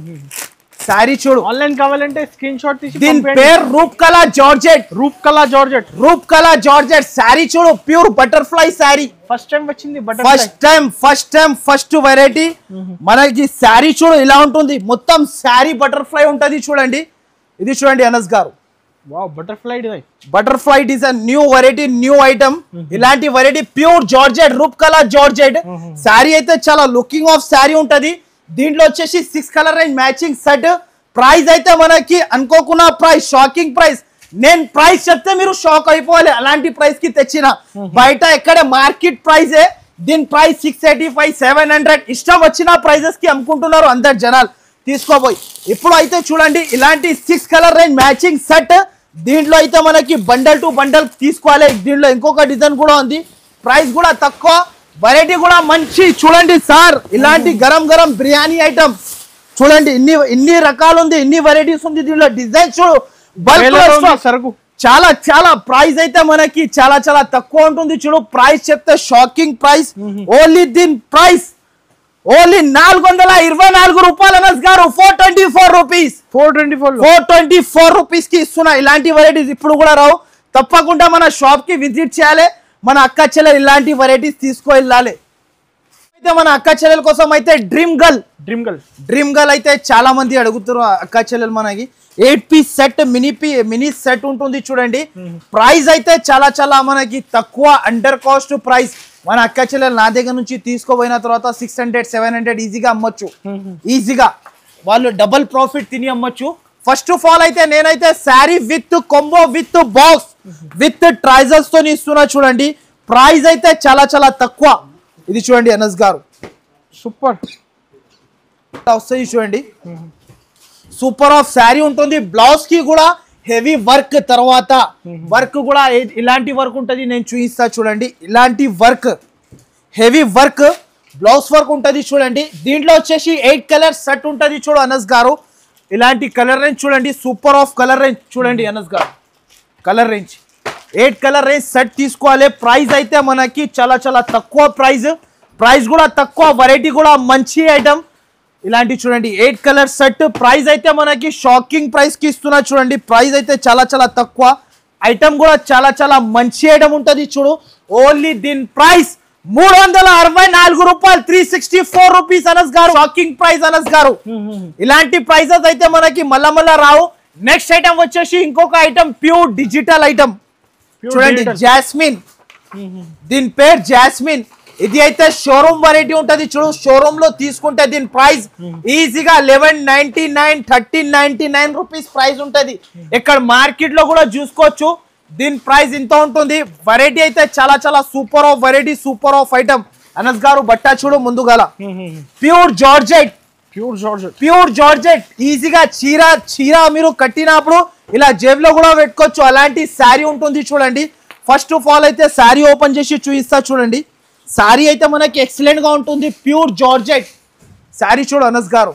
[SPEAKER 1] sari చూడు
[SPEAKER 2] ఆన్లైన్ కావాలంటే స్క్రీన్ షాట్ తీసి
[SPEAKER 1] దీని పేరు రూప్ కళా జార్జెట్
[SPEAKER 2] రూప్ కలా జార్జెట్
[SPEAKER 1] రూప్ కళా జార్జెట్ శారీ చూడు pure butterfly sari
[SPEAKER 2] first time వచ్చింది butterfly
[SPEAKER 1] first time first time first variety మనకి శారీ చూడు ఇలా ఉంటుంది మొత్తం శారీ బటర్ఫ్లై ఉంటది చూడండి ఇది చూడండి అనస్ గారు
[SPEAKER 2] wow butterfly design
[SPEAKER 1] butterfly design new variety new item ఇలాంటి వెరైటీ ప్యూర్ జార్జెట్ రూప్ కలర్ జార్జెట్ శారీ అయితే చాలా లుకింగ్ ఆఫ్ శారీ ఉంటది దీంట్లో వచ్చేసి six colour range matching set price అయితే మనకి అనుకోకున్న ప్రైస్ షాకింగ్ ప్రైస్ నేను ప్రైస్ చెప్తే మీరు షాక్ అయిపోవాలి అలాంటి ప్రైస్ కి తెచ్చిన బయట ఎక్కడ మార్కెట్ ప్రైజే దీని price six eighty five seven hundred ఇష్టం వచ్చిన ప్రైజెస్ కి అమ్ముకుంటున్నారు అందరు జనాలు తీసుకోబోయి ఇప్పుడు అయితే చూడండి ఇలాంటి six colour range matching set దీంట్లో అయితే మనకి బండల్ టు బండల్ తీసుకోవాలి దీంట్లో ఇంకొక డిజైన్ కూడా ఉంది ప్రైస్ కూడా తక్కువ వెరైటీ కూడా మంచి చూడండి సార్ ఇలాంటి గరం గరం బిర్యానీ ఐటమ్ చూడండి ఇన్ని ఇన్ని రకాలు ఉంది ఇన్ని వెరైటీస్ ఉంది దీంట్లో డిజైన్ చూడు బల్క్
[SPEAKER 2] సరుకు
[SPEAKER 1] చాలా చాలా ప్రైస్ అయితే మనకి చాలా చాలా తక్కువ ఉంటుంది చూడు ప్రైస్ చెప్తే షాకింగ్ ప్రైస్ ఓన్లీ దీని ప్రైస్ ఓన్లీ నాలుగు వందల ఇరవై నాలుగు రూపాయలు అనస్ గారు four twenty four rupees
[SPEAKER 2] four twenty four
[SPEAKER 1] four twenty four rupees కి ఇస్తున్నా ఇలాంటి వెరైటీస్ ఇప్పుడు కూడా రావు తప్పకుండా మన షాప్ కి విజిట్ చేయాలి మన అక్క చెల్లెలు ఇలాంటి వెరైటీస్ తీసుకో వెళ్ళాలి అయితే మన అక్క చెల్లెల కోసం అయితే dream girl
[SPEAKER 2] dream girl
[SPEAKER 1] dream girl అయితే చాలా మంది అడుగుతారు అక్క చెల్లెలు మనకి ఎయిట్ పీస్ సెట్ మినీ పీ మినీ సెట్ ఉంటుంది చూడండి ప్రైస్ అయితే చాలా చాలా మనకి తక్కువ అండర్ కాస్ట్ ప్రైస్ మన అక్క చెల్లెలు నా దగ్గర నుంచి తీసుకోపోయిన తర్వాత సిక్స్ హండ్రెడ్ సెవెన్ హండ్రెడ్ ఈజీగా అమ్మొచ్చు ఈజీగా వాళ్ళు డబుల్ ప్రాఫిట్ తిని అమ్మొచ్చు ఫస్ట్ ఆఫ్ ఆల్ అయితే నేనైతే sari with combo with box with ట్రైజర్స్ తో ఇస్తున్నా చూడండి ప్రైస్ అయితే చాలా చాలా తక్కువ ఇది చూడండి అనస్ గారు
[SPEAKER 2] సూపర్
[SPEAKER 1] వస్తుంది చూడండి సూపర్ ఆఫ్ శారీ ఉంటుంది బ్లౌజ్ కి కూడా హెవీ వర్క్ తర్వాత వర్క్ కూడా ఏ- ఇలాంటి వర్క్ ఉంటుంది నేను చూపిస్తా చూడండి ఇలాంటి work heavy work blouse work ఉంటుంది చూడండి దీంట్లో వచ్చేసి ఎయిట్ కలర్ సెట్ ఉంటుంది చూడు అనస్ గారు ఇలాంటి కలర్ రేంజ్ చూడండి సూపర్ ఆఫ్ కలర్ రేంజ్ చూడండి అనస్ గారు colour range eight colour range set తీసుకోవాలి ప్రైస్ అయితే మనకి చాలా చాలా తక్కువ ప్రైస్ ప్రైస్ కూడా తక్కువ వెరైటీ కూడా మంచి ఐటమ్ ఇలాంటి చూడండి ఎయిట్ కలర్ సెట్ ప్రైస్ అయితే మనకి షాకింగ్ ప్రైస్ కి ఇస్తున్నా చూడండి ప్రైస్ అయితే చాలా చాలా తక్కువ ఐటమ్ కూడా చాలా చాలా మంచి ఐటమ్ ఉంటుంది చూడు ఓన్లీ దీని ప్రైస్ మూడు వందల అరవై నాలుగు రూపాయలు three sixty four rupees Anas గారు షాకింగ్ ప్రైస్ అనస్ గారు ఇలాంటి ప్రైజెస్ అయితే మనకి మళ్ళా మళ్ళా రావు నెక్స్ట్ ఐటమ్ వచ్చేసి ఇంకొక item pure digital item
[SPEAKER 2] Pure
[SPEAKER 1] చూడండి
[SPEAKER 2] digital.
[SPEAKER 1] జాస్మిన్ దీని పేరు జాస్మిన్ ఇది అయితే షోరూమ్ వెరైటీ ఉంటది చూడు షోరూమ్ లో తీసుకుంటే దీని ప్రైస్ ఈజీగా eleven ninety nine thirteen ninety nine rupees price ఉంటది ఇక్కడ మార్కెట్ లో కూడా చూసుకోవచ్చు దీని ప్రైస్ ఇంత ఉంటుంది వెరైటీ అయితే చాలా చాలా super of variety super of item Anas గారు బట్టా చూడు ముందుగాల pure georgette
[SPEAKER 2] pure georgette
[SPEAKER 1] pure georgette ఈజీగా చీర చీర మీరు కట్టినప్పుడు ఇలా జేబులో కూడా పెట్టుకోవచ్చు అలాంటి శారీ ఉంటుంది చూడండి ఫస్ట్ ఆఫ్ ఆల్ అయితే శారీ ఓపెన్ చేసి చూపిస్తా చూడండి శారీ అయితే మనకి ఎక్సలెంట్ గా ఉంటుంది ప్యూర్ జార్జెట్ శారీ చూడు అనస్ గారు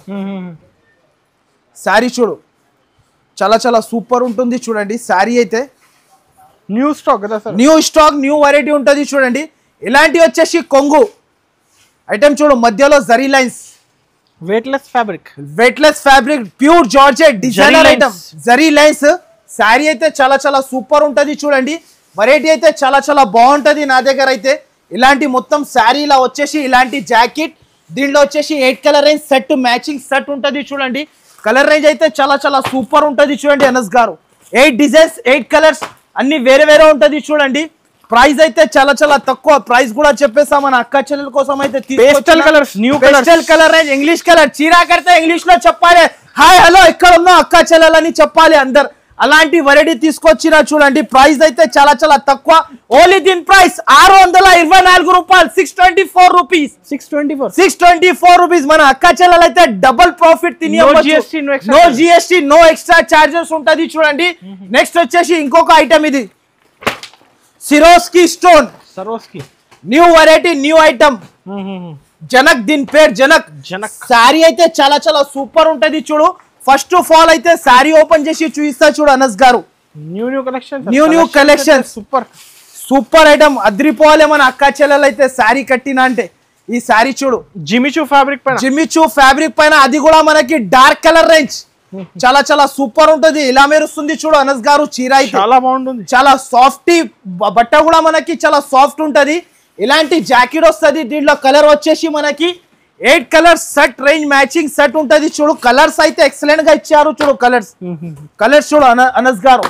[SPEAKER 1] శారీ చూడు చాలా చాలా సూపర్ ఉంటుంది చూడండి శారీ అయితే
[SPEAKER 2] న్యూ స్టాక్ కదా sir
[SPEAKER 1] new stock new variety ఉంటుంది చూడండి ఇలాంటి వచ్చేసి కొంగు ఐటమ్ చూడు మధ్యలో zari lines
[SPEAKER 2] weightless fabric
[SPEAKER 1] weightless fabric pure georgette designer
[SPEAKER 2] lines.
[SPEAKER 1] Item zari lines sari అయితే చాలా చాలా సూపర్ ఉంటది చూడండి వెరైటీ అయితే చాలా చాలా బాగుంటది నా దగ్గర అయితే ఇలాంటి మొత్తం శారీ ఇలా వచ్చేసి ఇలాంటి జాకెట్ దీంట్లో వచ్చేసి eight colour range set matching set ఉంటది చూడండి కలర్ రేంజ్ అయితే చాలా చాలా సూపర్ ఉంటది చూడండి అనస్ గారు ఎయిట్ డిజైన్స్ ఎయిట్ కలర్స్ అన్ని వేరే వేరే ఉంటది చూడండి ప్రైస్ అయితే చాలా చాలా తక్కువ ప్రైస్ కూడా చెప్పేసా మన అక్క చెల్లెల కోసం అయితే
[SPEAKER 2] Pastel colours, new colours.
[SPEAKER 1] Pastel colour range English colour చీరా కడితే ఇంగ్లీష్ లో చెప్పాలి హాయ్ హలో ఎక్కడ ఉన్నా అక్క చెల్లెలని చెప్పాలి అందరు అలాంటి వెరైటీ తీసుకొచ్చినా చూడండి ప్రైస్ అయితే చాలా చాలా తక్కువ ఓన్లీ దీని ప్రైస్ ఆరు వందల ఇరవై నాలుగు రూపాయలు six twenty four rupees
[SPEAKER 2] six twenty four
[SPEAKER 1] six twenty four rupees మన అక్క చెల్లెలు అయితే డబుల్ ప్రాఫిట్ తిని
[SPEAKER 2] No GST, no extra
[SPEAKER 1] no
[SPEAKER 2] charges.
[SPEAKER 1] GST no extra charges ఉంటది చూడండి నెక్స్ట్ వచ్చేసి ఇంకొక ఐటమ్ ఇది Swarovski stone
[SPEAKER 2] Swarovski
[SPEAKER 1] new variety new item Janak దీని పేరు జనక్
[SPEAKER 2] జనక్.
[SPEAKER 1] శారీ అయితే చాలా చాలా సూపర్ ఉంటది చూడు ఫస్ట్ ఆఫ్ ఆల్ అయితే శారీ ఓపెన్ చేసి చూపిస్తా చూడు అనస్ గారు
[SPEAKER 2] new new collection
[SPEAKER 1] New, new collections.
[SPEAKER 2] Super
[SPEAKER 1] super item అద్రిపోవాలి మన అక్క చెల్లెలు అయితే శారీ కట్టినా అంటే ఈ శారీ చూడు
[SPEAKER 2] జిమిచూ ఫ్యాబ్రిక్ పైన
[SPEAKER 1] జిమ్మిచూ ఫ్యాబ్రిక్ పైన అది కూడా మనకి డార్క్ కలర్ రేంజ్ చాలా చాలా సూపర్ ఉంటది ఇలా మెరుస్తుంది చూడు అనస్ గారు చీర అయితే
[SPEAKER 2] చాలా బాగుంటుంది
[SPEAKER 1] చాలా సాఫ్ట్ బట్ట కూడా మనకి చాలా సాఫ్ట్ ఉంటది ఇలాంటి జాకెట్ వస్తుంది దీంట్లో కలర్ వచ్చేసి మనకి eight colours set range matching set ఉంటది చూడు కలర్స్ అయితే ఎక్సలెంట్ గా ఇచ్చారు చూడు కలర్స్ కలర్స్ చూడు అన- అనస్ గారు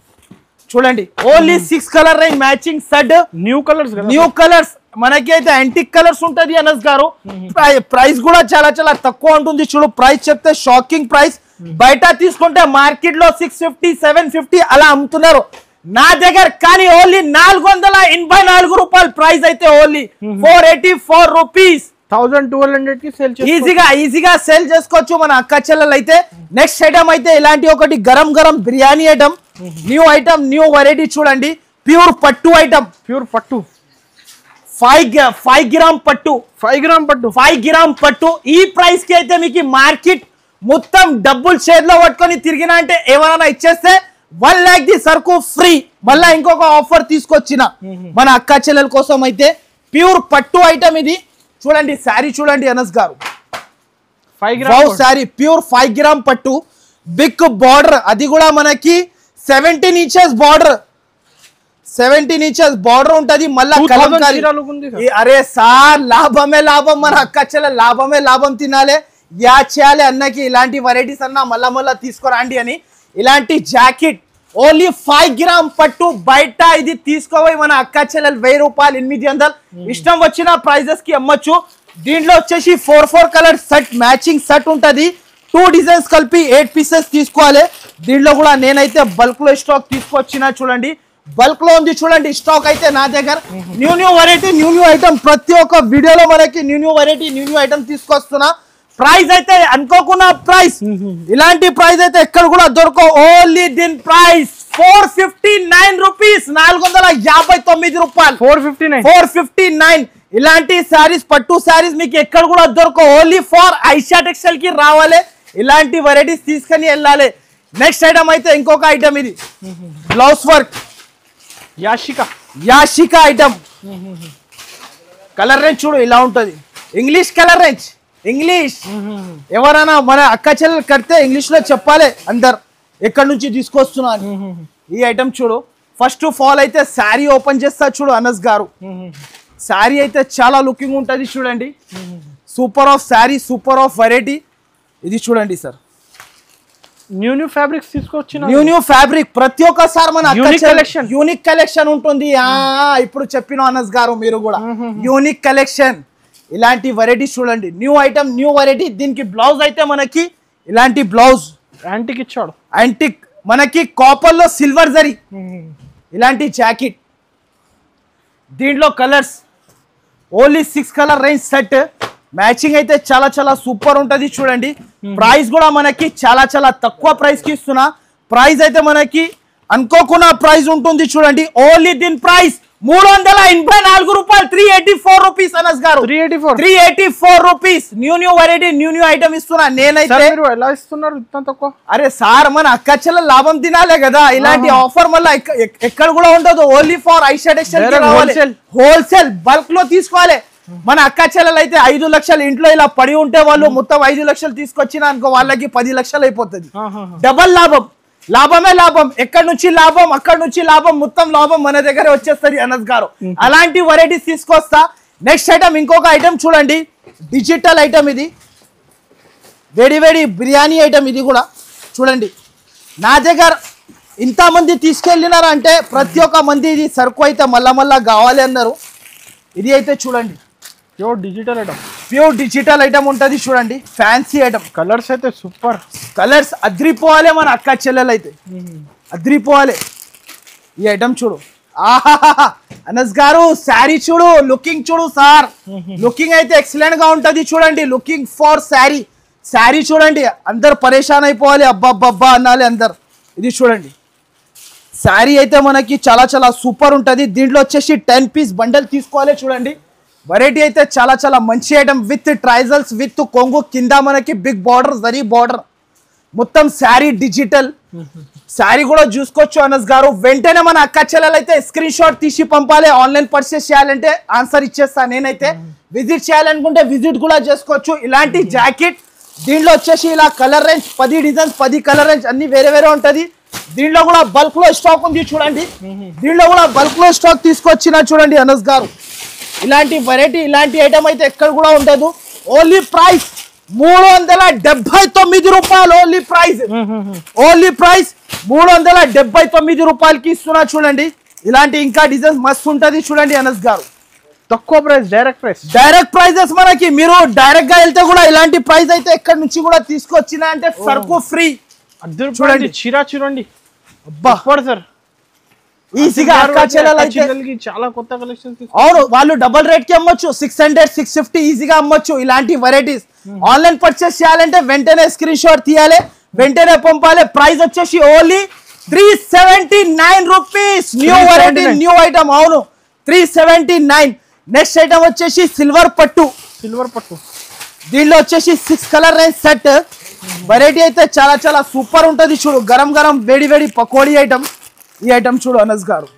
[SPEAKER 1] చూడండి only six colour range matching set
[SPEAKER 2] new colours కదా
[SPEAKER 1] న్యూ కలర్స్ మనకి అయితే యాంటిక్ కలర్స్ ఉంటది అనస్ గారు ప్రై- ప్రైస్ కూడా చాలా చాలా తక్కువ ఉంటుంది చూడు ప్రైస్ చెప్తే షాకింగ్ ప్రైస్ బయట తీసుకుంటే మార్కెట్ లో సిక్స్ ఫిఫ్టీ సెవెన్ ఫిఫ్టీ అలా అమ్ముతున్నారు నా దగ్గర కానీ ఓన్లీ నాలుగు వందల ఎనభై నాలుగు రూపాయలు ప్రైస్ అయితే only four eighty four rupees
[SPEAKER 2] thousand twelve hundred కి సేల్ చేసి
[SPEAKER 1] ఈజీగా ఈజీగా సేల్ చేసుకోవచ్చు మన అక్క చెల్లెలు అయితే నెక్స్ట్ ఐటమ్ అయితే ఇలాంటి ఒకటి గరం గరం biryani item new item new variety చూడండి ప్యూర్ పట్టు ఐటమ్
[SPEAKER 2] ప్యూర్ పట్టు
[SPEAKER 1] ఫైవ్ ఫైవ్ గ్రామ్ పట్టు
[SPEAKER 2] ఫైవ్ గ్రామ్ పట్టు
[SPEAKER 1] ఫైవ్ గ్రామ్ పట్టు ఈ ప్రైస్ కి అయితే మీకు మార్కెట్ మొత్తం డబ్బులు షేర్ లో పట్టుకొని తిరిగినా అంటే ఏమైనా ఇచ్చేస్తే వన్ ల్యాక్ ది సరుకు ఫ్రీ మళ్ళా ఇంకొక ఆఫర్ తీసుకొచ్చిన మన అక్క చెల్లెల కోసం అయితే ప్యూర్ పట్టు ఐటమ్ ఇది చూడండి శారీ చూడండి అనస్ గారు
[SPEAKER 2] five
[SPEAKER 1] wow
[SPEAKER 2] gram
[SPEAKER 1] sari pure five gram పట్టు బిగ్ బార్డర్ అది కూడా మనకి seventeen inches border seventeen inches border ఉంటది మళ్ళా
[SPEAKER 2] 2000
[SPEAKER 1] కలంకారీ.
[SPEAKER 2] చీర look ఉంది సార్.
[SPEAKER 1] ఈ- అరే సార్ లాభమే లాభం మన అక్క చెల్లె లాభమే లాభం తినాలి యా చేయాలి అన్నకి ఇలాంటి వెరైటీస్ అన్న మళ్ళా మళ్ళా తీసుకురండి అని ఇలాంటి జాకెట్ ఓన్లీ ఫైవ్ గ్రామ్ పట్టు బయట ఇది తీసుకోపోయి మన అక్క చెల్లెలు వెయ్యి రూపాయలు ఎనిమిది వందలు ఇష్టం వచ్చిన ప్రైజెస్ కి అమ్మొచ్చు దీంట్లో వచ్చేసి four four colour set matching set ఉంటది టూ డిజైన్స్ కలిపి ఎయిట్ పీసెస్ తీసుకోవాలి దీంట్లో కూడా నేనైతే బల్క్ లో స్టాక్ తీసుకొచ్చిన చూడండి బల్క్ లో ఉంది చూడండి స్టాక్ అయితే నా దగ్గర new new variety new new item ప్రతి ఒక్క వీడియోలో మనకి new new variety new new item తీసుకొస్తున్నా ప్రైస్ అయితే అనుకోకున్న ప్రైస్ ఇలాంటి ప్రైస్ అయితే ఎక్కడ కూడా దొరకవు ఓన్లీ దీని price four fifty nine rupees నాలుగు వందల యాభై తొమ్మిది రూపాయలు
[SPEAKER 2] four fifty nine
[SPEAKER 1] four fifty nine ఇలాంటి శారీస్ పట్టు శారీస్ మీకు ఎక్కడ కూడా దొరకవు ఓన్లీ ఫర్ ఐషా టెక్స్టైల్ కి రావాలి ఇలాంటి వెరైటీస్ తీసుకొని వెళ్ళాలి నెక్స్ట్ ఐటమ్ అయితే ఇంకొక ఐటమ్ ఇది blouse work
[SPEAKER 2] Yashika
[SPEAKER 1] Yashika item colour range చూడు ఇలా ఉంటది ఇంగ్లీష్ కలర్ రేంజ్ ఇంగ్లీష్ ఎవరైనా మన అక్క చెల్లెలు కడితే ఇంగ్లీష్ లో చెప్పాలి అందరు ఎక్కడి నుంచి తీసుకొస్తున్నా అని ఈ ఐటమ్ చూడు ఫస్ట్ ఆఫ్ ఆల్ అయితే శారీ ఓపెన్ చేస్తా చూడు అనస్ గారు శారీ అయితే చాలా లుకింగ్ ఉంటుంది చూడండి super of sari super of variety ఇది చూడండి సార్
[SPEAKER 2] న్యూ న్యూ ఫ్యాబ్రిక్స్ తీసుకొచ్చిన
[SPEAKER 1] న్యూ న్యూ ఫ్యాబ్రిక్ ప్రతి ఒక్కసారి మన
[SPEAKER 2] Unique collection.
[SPEAKER 1] యూనిక్ కలెక్షన్ ఉంటుంది ఆ ఇప్పుడు చెప్పిన అనస్ గారు మీరు కూడా యూనిక్ కలెక్షన్ ఇలాంటి వెరైటీస్ చూడండి న్యూ ఐటమ్ న్యూ వెరైటీ దీనికి బ్లౌజ్ అయితే మనకి ఇలాంటి బ్లౌజ్
[SPEAKER 2] యాంటిక్ ఇచ్చాడు
[SPEAKER 1] యాంటిక్ మనకి కాపర్ లో సిల్వర్ జరీ ఇలాంటి జాకెట్ దీంట్లో colours only six colour range set matching అయితే చాలా చాలా సూపర్ ఉంటది చూడండి ప్రైస్ కూడా మనకి చాలా చాలా తక్కువ ప్రైస్ కి ఇస్తున్నా ప్రైస్ అయితే మనకి అనుకోకుండా ప్రైస్ ఉంటుంది చూడండి ఓన్లీ దీని ప్రైస్ మూడు వందల ఎనభై నాలుగు రూపాయలు three eighty four rupees Anas గారు
[SPEAKER 2] three eighty four
[SPEAKER 1] three eighty four rupees new new variety new new item ఇస్తున్నా
[SPEAKER 2] సార్
[SPEAKER 1] నేనైతే
[SPEAKER 2] మీరు ఎలా ఇస్తున్నారు ఇంత తక్కువ
[SPEAKER 1] అరే సార్ మన అక్క చెల్లె లాభం తినాలే కదా ఇలాంటి
[SPEAKER 2] ఆహా.
[SPEAKER 1] ఆఫర్ మళ్ళీ ఎక్కడ కూడా ఉండదు only for Aisha
[SPEAKER 2] Direct wholesale.
[SPEAKER 1] Wholesale bulk లో తీసుకోవాలి మన అక్క చెల్లెలు అయితే ఐదు లక్షలు ఇంట్లో ఇలా పడి ఉంటే వాళ్ళు మొత్తం ఐదు లక్షలు తీసుకొచ్చిన అనుకో వాళ్ళకి పది లక్షలు అయిపోతుంది డబల్ లాభం లాభమే లాభం ఎక్కడి నుంచి లాభం అక్కడి నుంచి లాభం మొత్తం లాభం మన దగ్గర వచ్చేస్తుంది అనస్ గారు అలాంటి వెరైటీస్ తీసుకొస్తా నెక్స్ట్ ఐటమ్ ఇంకొక ఐటమ్ చూడండి డిజిటల్ ఐటమ్ ఇది వేడి వేడి బిర్యానీ ఐటమ్ ఇది కూడా చూడండి నా దగ్గర ఇంతమంది తీసుకెళ్ళినారు అంటే ప్రతి ఒక్క మంది ఇది సరుకు అయితే మళ్ళా మళ్ళా కావాలి అన్నారు ఇది అయితే చూడండి
[SPEAKER 2] pure digital item
[SPEAKER 1] pure digital item ఉంటుంది చూడండి ఫ్యాన్సీ ఐటమ్
[SPEAKER 2] కలర్స్ అయితే సూపర్
[SPEAKER 1] కలర్స్ అద్రిపోవాలి మన అక్క చెల్లెలు అయితే అద్రిపోవాలి ఈ ఐటమ్ చూడు ఆహాహా అనస్ గారు శారీ చూడు లుకింగ్ చూడు సార్ లుకింగ్ అయితే ఎక్సలెంట్ గా ఉంటది చూడండి లుకింగ్ ఫర్ శారీ శారీ చూడండి అందరు పరేషాన్ అయిపోవాలి అబ్బబ్బబ్బా అనాలి అందరు ఇది చూడండి శారీ అయితే మనకి చాలా చాలా సూపర్ ఉంటుంది దీంట్లో వచ్చేసి టెన్ పీస్ బండల్ తీసుకోవాలి చూడండి వెరైటీ అయితే చాలా చాలా మంచి ఐటమ్ విత్ ట్రైజల్స్ విత్ కొంగు కింద మనకి బిగ్ బార్డర్ జరీ బార్డర్ మొత్తం శారీ డిజిటల్ శారీ కూడా చూసుకోవచ్చు అనస్ గారు వెంటనే మన అక్క చెల్లెలు అయితే స్క్రీన్ షాట్ తీసి పంపాలి ఆన్లైన్ పర్చేస్ చేయాలంటే ఆన్సర్ ఇచ్చేస్తా నేనైతే విజిట్ చేయాలనుకుంటే విజిట్ కూడా చేసుకోవచ్చు ఇలాంటి జాకెట్ దీంట్లో వచ్చేసి ఇలా కలర్ రేంజ్ పది డిజైన్స్ పది కలర్ రేంజ్ అన్ని వేరే వేరే ఉంటది దీంట్లో కూడా బల్క్ లో స్టాక్ ఉంది చూడండి దీంట్లో కూడా బల్క్ లో స్టాక్ తీసుకొచ్చిన చూడండి అనస్ గారు ఇలాంటి వెరైటీ ఇలాంటి ఐటమ్ అయితే ఎక్కడ కూడా ఉండదు ఓన్లీ ప్రైస్ మూడు వందల డెబ్బై తొమ్మిది రూపాయలు ఓన్లీ ప్రైస్ ఓన్లీ ప్రైస్ మూడు వందల డెబ్బై తొమ్మిది రూపాయలకి ఇస్తున్నా చూడండి ఇలాంటి ఇంకా డిజైన్స్ మస్తు ఉంటది చూడండి అనస్ గారు
[SPEAKER 2] తక్కువ price direct price
[SPEAKER 1] direct prices మనకి మీరు డైరెక్ట్ గా వెళ్తే కూడా ఇలాంటి ప్రైస్ అయితే ఎక్కడి నుంచి కూడా తీసుకొచ్చిన అంటే సరుకు ఫ్రీ
[SPEAKER 2] అద్దరు
[SPEAKER 1] చూడండి.
[SPEAKER 2] చూడండి చీరా చూడండి
[SPEAKER 1] అబ్బా
[SPEAKER 2] సూపర్ సార్
[SPEAKER 1] ఈజీగా అక్క చెల్లెలు అయితే
[SPEAKER 2] చెల్లెలకి చాలా కొత్త కలెక్షన్స్
[SPEAKER 1] అవును వాళ్ళు డబుల్ రేట్ కి అమ్మొచ్చు సిక్స్ హండ్రెడ్ సిక్స్ ఫిఫ్టీ ఈజీగా అమ్మొచ్చు ఇలాంటి వెరైటీస్ ఆన్లైన్ పర్చేస్ చేయాలంటే వెంటనే స్క్రీన్ షాట్ తీయాలి వెంటనే పంపాలి ప్రైస్ వచ్చేసి only three seventy nine rupees new variety
[SPEAKER 2] 379.
[SPEAKER 1] New item అవును three seventy nine next item వచ్చేసి సిల్వర్ పట్టు
[SPEAKER 2] సిల్వర్ పట్టు
[SPEAKER 1] దీనిలో వచ్చేసి six colour range set variety అయితే చాలా చాలా సూపర్ ఉంటుంది చూడు గరం గరం వేడి వేడి పకోడీ ఐటమ్ ఈ ఐటమ్ చూడు అనస్ గారు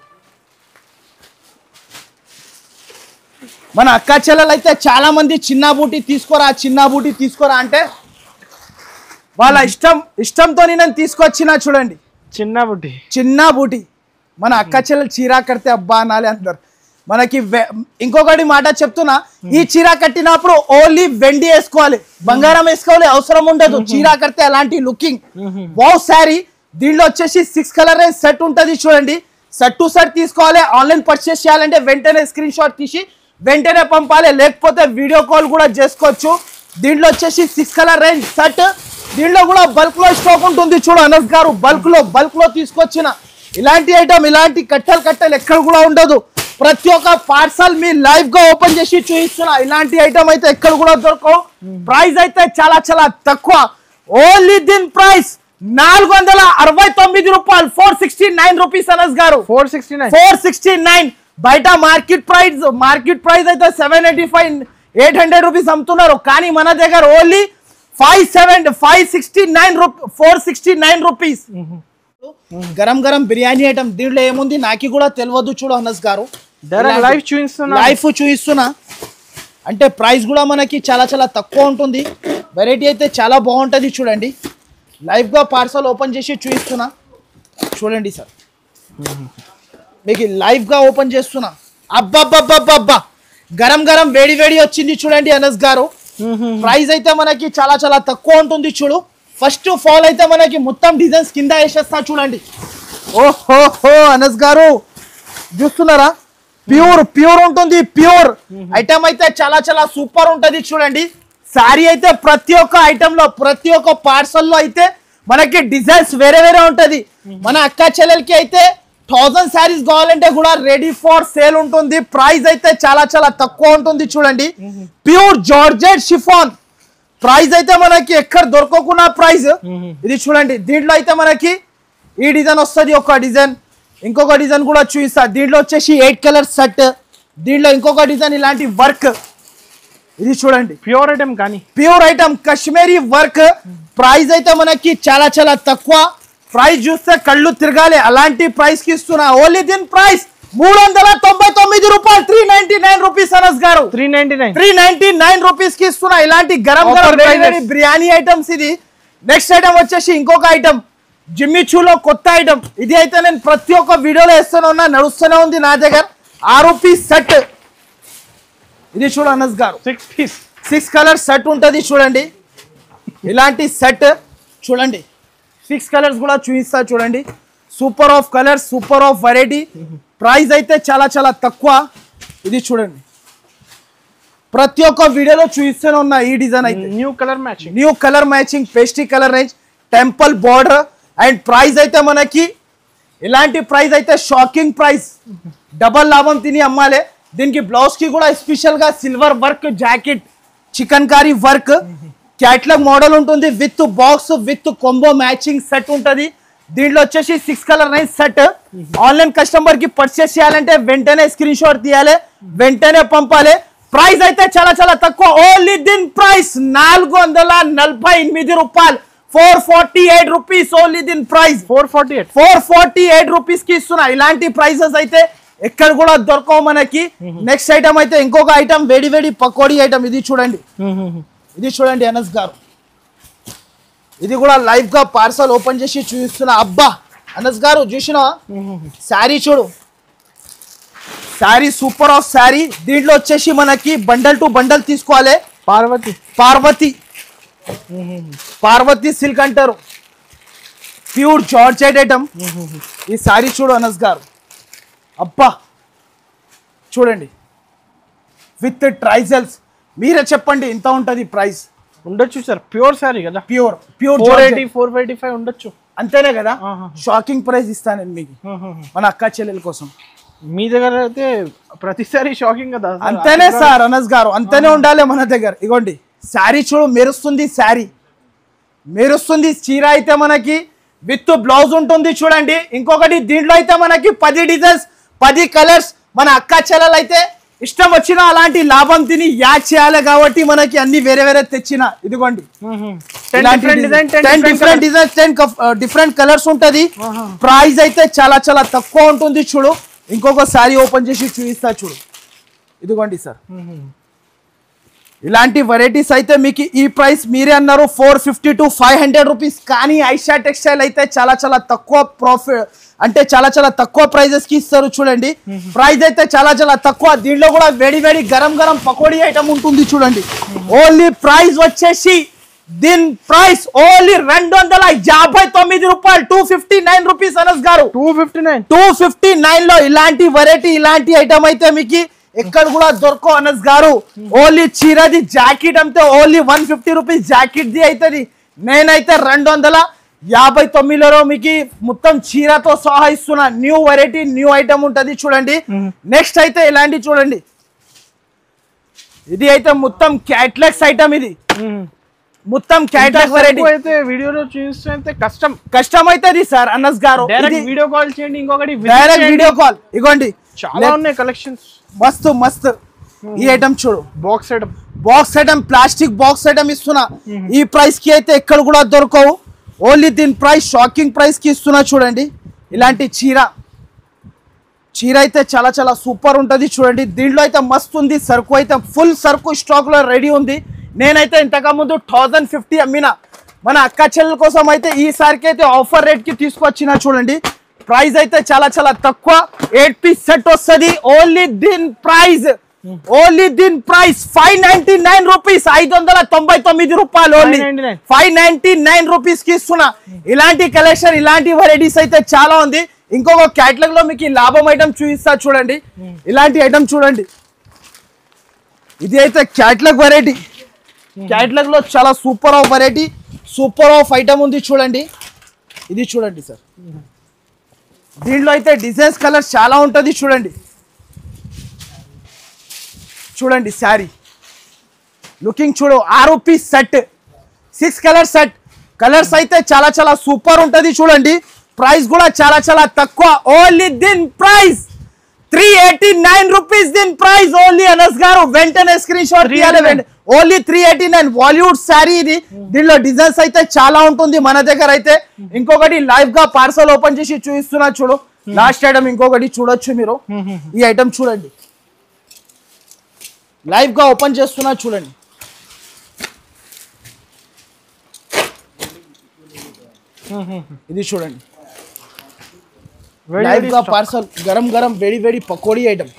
[SPEAKER 1] మన అక్క చెల్లెలు అయితే చాలా మంది చిన్న బూటీ తీసుకోరా చిన్న బూటీ తీసుకోరా అంటే వాళ్ళ ఇష్టం ఇష్టంతో నేను తీసుకొచ్చిన చూడండి
[SPEAKER 2] చిన్న బుట్టి
[SPEAKER 1] చిన్న బూటీ మన అక్క చెల్లెలు చీర కడితే అబ్బా అనాలి అందరు మనకి వె- ఇంకొకటి మాట చెప్తున్నా ఈ చీర కట్టినప్పుడు ఓన్లీ వెండి వేసుకోవాలి బంగారం వేసుకోవాలి అవసరం ఉండదు చీర కడితే అలాంటి లుకింగ్ వావ్ శారీ దీనిలో వచ్చేసి సిక్స్ కలర్ సెట్ ఉంటుంది చూడండి సెట్ టు సెట్ తీసుకోవాలి ఆన్లైన్ పర్చేస్ చేయాలంటే వెంటనే స్క్రీన్ షాట్ తీసి వెంటనే పంపాలి లేకపోతే వీడియో కాల్ కూడా చేసుకోవచ్చు దీంట్లో వచ్చేసి సిక్స్ కలర్ రేంజ్ సెట్ దీంట్లో కూడా బల్క్ లో స్టాక్ ఉంటుంది చూడు అనస్ గారు బల్క్ లో బల్క్ లో తీసుకొచ్చిన ఇలాంటి ఐటమ్ ఇలాంటి కట్టలు కట్టలు ఎక్కడ కూడా ఉండదు ప్రతి ఒక్క పార్సల్ మీ లైవ్ గా ఓపెన్ చేసి చూపిస్తున్నా ఇలాంటి ఐటమ్ అయితే ఎక్కడ కూడా దొరకవు ప్రైస్ అయితే చాలా చాలా తక్కువ ఓన్లీ దీని ప్రైస్ నాలుగు వందల అరవై తొమ్మిది రూపాయలు four sixty nine rupees Anas గారు
[SPEAKER 2] four sixty nine
[SPEAKER 1] four sixty nine బయట మార్కెట్ ప్రైస్ మార్కెట్ ప్రైస్ అయితే seven eighty five eight hundred rupees అమ్ముతున్నారు కానీ మన దగ్గర only five seven five sixty nine rupee four sixty nine rupees గరం గరం biryani item దీంట్లో ఏముంది నాకు కూడా తెలియదు చూడు అనస్ గారు
[SPEAKER 2] డైరెక్ట్ లైవ్ చూపిస్తున్నా
[SPEAKER 1] లైఫ్ చూపిస్తున్నా అంటే ప్రైస్ కూడా మనకి చాలా చాలా తక్కువ ఉంటుంది వెరైటీ అయితే చాలా బాగుంటుంది చూడండి లైవ్గా పార్సల్ ఓపెన్ చేసి చూపిస్తున్నా చూడండి సార్ మీకు లైవ్గా ఓపెన్ చేస్తున్నా అబ్బబ్బబ్బబ్బబ్బా గరం గరం వేడి వేడి వచ్చింది చూడండి అనస్ గారు ప్రైస్ అయితే మనకి చాలా చాలా తక్కువ ఉంటుంది చూడు ఫస్ట్ ఫాల్ అయితే మనకి మొత్తం డిజైన్స్ కింద వేసేస్తా చూడండి ఓహో అనస్ గారు చూస్తున్నారా ప్యూర్ ప్యూర్ ఉంటుంది ప్యూర్ ఐటమ్ అయితే చాలా చాలా సూపర్ ఉంటది చూడండి సారీ అయితే ప్రతి ఒక్క ఐటమ్ లో ప్రతి ఒక్క పార్సల్ లో అయితే మనకి డిజైన్స్ వేరే వేరే ఉంటది మన అక్క చెల్లెలకి అయితే థౌజండ్ శారీస్ కావాలంటే కూడా రెడీ ఫర్ సేల్ ఉంటుంది ప్రైస్ అయితే చాలా చాలా తక్కువ ఉంటుంది చూడండి ప్యూర్ జార్జెట్ షిఫాన్ ప్రైస్ అయితే మనకి ఎక్కడ దొరకకుండా ప్రైస్ ఇది చూడండి దీంట్లో అయితే మనకి ఈ డిజైన్ వస్తుంది ఒక డిజైన్ ఇంకొక డిజైన్ కూడా చూపిస్తా దీంట్లో వచ్చేసి ఎయిట్ కలర్ సెట్ దీంట్లో ఇంకొక డిజైన్ ఇలాంటి వర్క్ ఇది చూడండి
[SPEAKER 2] ప్యూర్ ఐటమ్ కానీ
[SPEAKER 1] pure item Kashmiri work price అయితే మనకి చాలా చాలా తక్కువ ప్రైస్ చూస్తే కళ్ళు తిరగాలి అలాంటి ప్రైస్ కి ఇస్తున్నా ఓన్లీ దీని ప్రైస్ మూడు వందల తొంభై తొమ్మిది రూపాయలు three ninety nine rupees Anas గారు
[SPEAKER 2] three ninety nine
[SPEAKER 1] three ninety nine rupees కి ఇస్తున్నా ఇలాంటి గరం
[SPEAKER 2] Offer
[SPEAKER 1] గరం వేడి
[SPEAKER 2] prices.
[SPEAKER 1] వేడి బిర్యానీ ఐటమ్స్ ఇది నెక్స్ట్ ఐటమ్ వచ్చేసి ఇంకొక ఐటమ్ జిమ్మి చూలో కొత్త ఐటమ్ ఇది అయితే నేను ప్రతి ఒక్క వీడియోలో వేస్తూనే ఉన్నా నడుస్తూనే ఉంది నా దగ్గర ఆ రూపీస్ సెట్ ఇది చూడు అనస్ గారు
[SPEAKER 2] six piece
[SPEAKER 1] six colour set ఉంటుంది చూడండి ఇలాంటి సెట్ చూడండి సిక్స్ కలర్స్ కూడా చూపిస్తా చూడండి super of colours super of variety price అయితే చాలా చాలా తక్కువ ఇది చూడండి ప్రతి ఒక్క వీడియోలో చూపిస్తూనే ఉన్నా ఈ డిజైన్ అయితే
[SPEAKER 2] new colour matching
[SPEAKER 1] new colour matching పేస్టీ colour range temple border and price అయితే మనకి ఇలాంటి ప్రైస్ అయితే షాకింగ్ ప్రైస్ డబల్ లాభం తిని అమ్మాలే దీనికి బ్లౌజ్ కి కూడా స్పెషల్ గా silver work jacket chikankari work catalogue model ఉంటుంది with box with combo matching set ఉంటుంది దీంట్లో వచ్చేసి six colour nine set online customer కి పర్చేస్ చేయాలంటే వెంటనే స్క్రీన్ షాట్ తీయాలి వెంటనే పంపాలి ప్రైస్ అయితే చాలా చాలా తక్కువ ఓన్లీ దీని ప్రైస్ నాలుగు వందల నలభై ఎనిమిది రూపాయలు four forty eight rupees only దీని price
[SPEAKER 2] four forty eight
[SPEAKER 1] four forty eight rupees కి ఇస్తున్నా ఇలాంటి ప్రైసెస్ అయితే ఎక్కడ కూడా దొరకవు మనకి నెక్స్ట్ ఐటమ్ అయితే ఇంకొక ఐటమ్ వేడి వేడి పకోడీ ఐటమ్ ఇది చూడండి ఇది చూడండి అనస్ గారు ఇది కూడా లైవ్ గా పార్సల్ ఓపెన్ చేసి చూపిస్తున్నా అబ్బా అనస్ గారు చూసినా శారీ చూడు శారీ సూపర్ ఆఫ్ శారీ దీంట్లో వచ్చేసి మనకి బండల్ టు బండల్ తీసుకోవాలి
[SPEAKER 2] పార్వతి
[SPEAKER 1] పార్వతి పార్వతి సిల్క్ అంటారు ప్యూర్ జార్జెట్ ఐటమ్ ఈ శారీ చూడు అనస్ గారు అబ్బా చూడండి విత్ ట్రైజల్స్ మీరే చెప్పండి ఎంత ఉంటుంది ప్రైస్
[SPEAKER 2] ఉండొచ్చు సార్ ప్యూర్ సారీ కదా
[SPEAKER 1] pure pure
[SPEAKER 2] four eighty four eighty five ఉండొచ్చు
[SPEAKER 1] అంతేనే కదా
[SPEAKER 2] ఆహా.
[SPEAKER 1] షాకింగ్ ప్రైస్ ఇస్తాను నేను మీకు మన అక్క చెల్లెల కోసం
[SPEAKER 2] మీ దగ్గర అయితే ప్రతిసారి షాకింగ్ కదా సార్.
[SPEAKER 1] అంతేనే సార్ అనస్ గారు అంతేనే ఉండాలి మన దగ్గర ఇగోండి శారీ చూడు మెరుస్తుంది శారీ మెరుస్తుంది చీర అయితే మనకి విత్ బ్లౌజ్ ఉంటుంది చూడండి ఇంకొకటి దీంట్లో అయితే మనకి పది డిజైన్స్ పది కలర్స్ మన అక్క చెల్లెలు అయితే ఇష్టం వచ్చిన అలాంటి లాభం తిని యాడ్ చేయాలి కాబట్టి మనకి అన్ని వేరే వేరే తెచ్చిన ఇదిగోండి
[SPEAKER 2] ten different design
[SPEAKER 1] ten different designs ten different colours ఉంటది
[SPEAKER 2] ఆహా.
[SPEAKER 1] ప్రైస్ అయితే చాలా చాలా తక్కువ ఉంటుంది చూడు ఇంకొక శారీ ఓపెన్ చేసి చూపిస్తా చూడు ఇదిగోండి సార్ ఇలాంటి వెరైటీస్ అయితే మీకు ఈ ప్రైస్ మీరే అన్నారు four fifty to five hundred rupees కానీ ఐషా టెక్స్టైల్ అయితే చాలా చాలా తక్కువ ప్రాఫిట్ అంటే చాలా చాలా తక్కువ ప్రైజెస్ కి ఇస్తారు చూడండి ప్రైస్ అయితే చాలా చాలా తక్కువ దీంట్లో కూడా వేడి వేడి గరం గరం పకోడీ ఐటమ్ ఉంటుంది చూడండి ఓన్లీ ప్రైస్ వచ్చేసి దీని ప్రైస్ ఓన్లీ రెండు వందల యాభై తొమ్మిది రూపాయలు two fifty nine rupees Anas గారు
[SPEAKER 2] two fifty nine
[SPEAKER 1] two fifty nine లో ఇలాంటి వెరైటీ ఇలాంటి ఐటమ్ అయితే మీకు ఎక్కడ కూడా దొరకవు అనస్ గారు ఓన్లీ చీరది జాకెట్ అంతే only one fifty rupees jacket ది అవుతుంది నేనైతే రెండు వందల యాభై తొమ్మిదిలో మీకు మొత్తం చీరతో సహా ఇస్తున్న న్యూ వెరైటీ న్యూ ఐటమ్ ఉంటది చూడండి నెక్స్ట్ అయితే ఇలాంటి చూడండి ఇది అయితే మొత్తం క్యాట్లాక్స్ ఐటమ్ ఇది మొత్తం క్యాట్లాగ్ వెరైటీ
[SPEAKER 2] తక్కువ అయితే వీడియోలో చూస్తే అయితే కష్టం
[SPEAKER 1] కష్టం అవుతుంది సార్ అన్నస్ గారు
[SPEAKER 2] డైరెక్ట్ వీడియో కాల్ చేయండి ఇంకొకటి visit
[SPEAKER 1] డైరెక్ట్
[SPEAKER 2] చేయండి.
[SPEAKER 1] వీడియో కాల్ ఇగోండి
[SPEAKER 2] చాలా ఉన్నాయి కలెక్షన్స్
[SPEAKER 1] మస్తు మస్తు ఈ ఐటమ్ చూడు
[SPEAKER 2] box item
[SPEAKER 1] box item plastic box item ఇస్తున్నా ఈ ప్రైస్ కి అయితే ఎక్కడ కూడా దొరకవు ఓన్లీ దీని ప్రైస్ షాకింగ్ ప్రైస్ కి ఇస్తున్నా చూడండి ఇలాంటి చీర చీర అయితే చాలా చాలా సూపర్ ఉంటుంది చూడండి దీంట్లో అయితే మస్తు ఉంది సరుకు అయితే ఫుల్ సరుకు స్టాక్ లో రెడీ ఉంది నేనైతే ఇంతకు ముందు థౌజండ్ ఫిఫ్టీ అమ్మిన మన అక్క చెల్లెల కోసం అయితే ఈసారికి అయితే ఆఫర్ రేట్ కి తీసుకొచ్చిన చూడండి ప్రైస్ అయితే చాలా చాలా తక్కువ ఎయిట్ పీస్ సెట్ వస్తుంది ఓన్లీ దీని ప్రైస్ ఓన్లీ దీని price five ninety nine rupees ఐదు వందల తొంభై తొమ్మిది రూపాయలు only
[SPEAKER 2] 599.
[SPEAKER 1] Five ninety nine rupees కి ఇస్తున్నా ఇలాంటి కలెక్షన్ ఇలాంటి వెరైటీస్ అయితే చాలా ఉంది ఇంకొక క్యాటలాగ్ లో మీకు ఈ లాభం ఐటమ్ చూపిస్తా చూడండి ఇలాంటి ఐటమ్ చూడండి ఇది అయితే క్యాటలాగ్ వెరైటీ క్యాటలాగ్ లో చాలా super of variety super of item ఉంది చూడండి ఇది చూడండి సార్ దీంట్లో అయితే డిజైన్స్ కలర్స్ చాలా ఉంటుంది చూడండి చూడండి శారీ లుకింగ్ చూడు ఆరు piece set six colour set colours అయితే చాలా చాలా సూపర్ ఉంటుంది చూడండి ప్రైస్ కూడా చాలా చాలా తక్కువ ఓన్లీ దీన్ price three eighty nine rupees దీన్ ప్రైస్ ఓన్లీ అనస్ గారు వెంటనే స్క్రీన్ షాట్ తీయాలి
[SPEAKER 2] 389.
[SPEAKER 1] Only three eighty nine Bollywood sari ఇది దీనిలో డిజైన్స్ అయితే చాలా ఉంటుంది మన దగ్గర అయితే ఇంకొకటి లైవ్ గా పార్సల్ ఓపెన్ చేసి చూపిస్తున్నా చూడు లాస్ట్ ఐటమ్ ఇంకొకటి చూడొచ్చు మీరు ఈ ఐటమ్ చూడండి లైవ్ గా ఓపెన్ చేస్తున్నా చూడండి ఇది చూడండి లైవ్ గా పార్సల్ గరం గరం వేడి వేడి పకోడీ ఐటమ్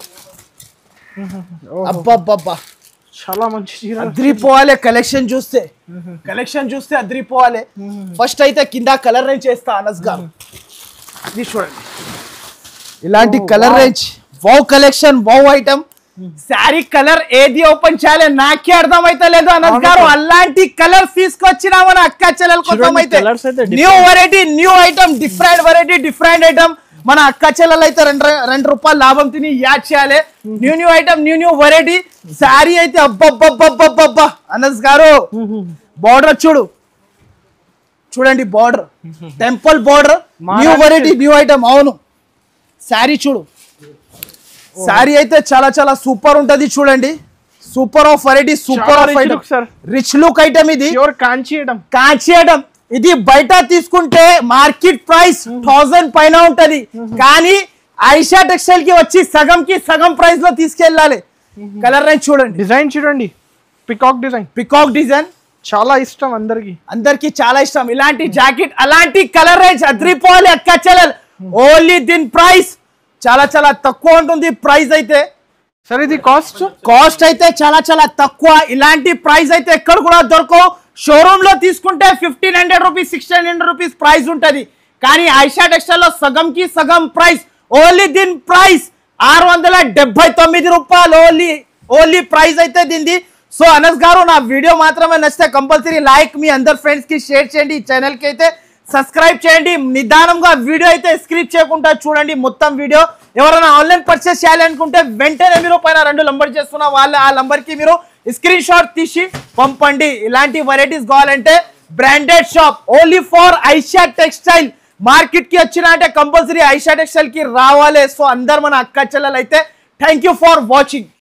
[SPEAKER 1] అబ్బబ్బబ్బా
[SPEAKER 2] చాలా మంచి చీర
[SPEAKER 1] అద్రిపోవాలి కలెక్షన్ చూస్తే కలెక్షన్ చూస్తే అద్రిపోవాలి ఫస్ట్ అయితే కింద కలర్ రేంజ్ చేస్తా అనస్ గారు ఇది చూడండి ఇలాంటి
[SPEAKER 2] Oh,
[SPEAKER 1] colour
[SPEAKER 2] wow.
[SPEAKER 1] Range wow collection wow item sari colour ఏది ఓపెన్ చేయాలి నాకే అర్థం అయితే లేదు అనస్
[SPEAKER 2] అవును
[SPEAKER 1] గారు
[SPEAKER 2] sir.
[SPEAKER 1] అలాంటి కలర్ తీసుకొచ్చినా మన అక్క చెల్లెల కోసం
[SPEAKER 2] చూడండి,
[SPEAKER 1] అయితే
[SPEAKER 2] colours అయితే
[SPEAKER 1] new
[SPEAKER 2] different.
[SPEAKER 1] Variety new item different variety different item మన అక్క చెల్లెలు అయితే రెండు రెండు రూపాయలు లాభం తిని యాడ్ చేయాలి new new item new new variety sari అయితే అబ్బబ్బబ్బబ్బబ్బబ్బా అనస్ గారు బార్డర్ చూడు చూడండి border temple border new
[SPEAKER 2] Maharashtra.
[SPEAKER 1] Variety new item అవును శారీ చూడు శారీ అయితే చాలా చాలా సూపర్ ఉంటది చూడండి సూపర్ ఆఫ్ వెరైటీ సూపర్
[SPEAKER 2] చాలా
[SPEAKER 1] ఆఫ్
[SPEAKER 2] rich
[SPEAKER 1] ఐటమ్
[SPEAKER 2] look, sir.
[SPEAKER 1] Rich look item ఇది
[SPEAKER 2] ప్యూర్ కాంచి ఐటమ్
[SPEAKER 1] కాచేయడం ఇది బయట తీసుకుంటే మార్కెట్ ప్రైస్ థౌసండ్ పైన ఉంటది కానీ ఐషా టెక్స్టైల్ కి వచ్చి సగం కి సగం ప్రైస్ లో తీసుకెళ్ళాలి కలర్ రేంజ్ చూడండి
[SPEAKER 2] డిజైన్ చూడండి పికాక్ డిజైన్
[SPEAKER 1] పికాక్ డిజైన్
[SPEAKER 2] చాలా ఇష్టం అందరికి
[SPEAKER 1] అందరికి చాలా ఇష్టం ఇలాంటి జాకెట్ అలాంటి కలర్ రేంజ్ అద్రిపోవాలి అక్క చెల్లెల్ ఓన్లీ దీని ప్రైస్ చాలా చాలా తక్కువ ఉంటుంది ప్రైస్ అయితే
[SPEAKER 2] సరే ఇది కాస్ట్
[SPEAKER 1] కాస్ట్ అయితే చాలా చాలా తక్కువ ఇలాంటి ప్రైస్ అయితే ఎక్కడ కూడా దొరకవు షోరూమ్ లో తీసుకుంటే fifteen hundred rupees sixteen hundred rupees price ఉంటది కానీ ఐషా టెక్స్టైల్ లో సగం కి సగం ప్రైస్ ఓన్లీ దీని ప్రైస్ ఆరు వందల డెబ్బై తొమ్మిది రూపాయలు ఓన్లీ ఓన్లీ ప్రైస్ అయితే దీనిది సో అనస్ గారు నా వీడియో మాత్రమే నచ్చితే కంపల్సరీ లైక్ మీ అందరు ఫ్రెండ్స్ కి షేర్ చేయండి ఈ ఛానల్ కి అయితే సబ్స్క్రైబ్ చేయండి నిదానంగా వీడియో అయితే స్క్రిప్ చేయకుండా చూడండి మొత్తం వీడియో ఎవరైనా ఆన్లైన్ పర్చేస్ చేయాలనుకుంటే వెంటనే మీరు పైన రెండు నంబర్ చేస్తున్న వాళ్ళ ఆ నంబర్ కి మీరు స్క్రీన్ షాట్ తీసి పంపండి ఇలాంటి వెరైటీస్ కావాలంటే branded shop only for Aisha textile market కి వచ్చిన అంటే కంపల్సరీ ఐషా టెక్స్టైల్ కి రావాలి సో అందరు మన అక్క చెల్లెలు అయితే థ్యాంక్ యూ ఫర్ వాచింగ్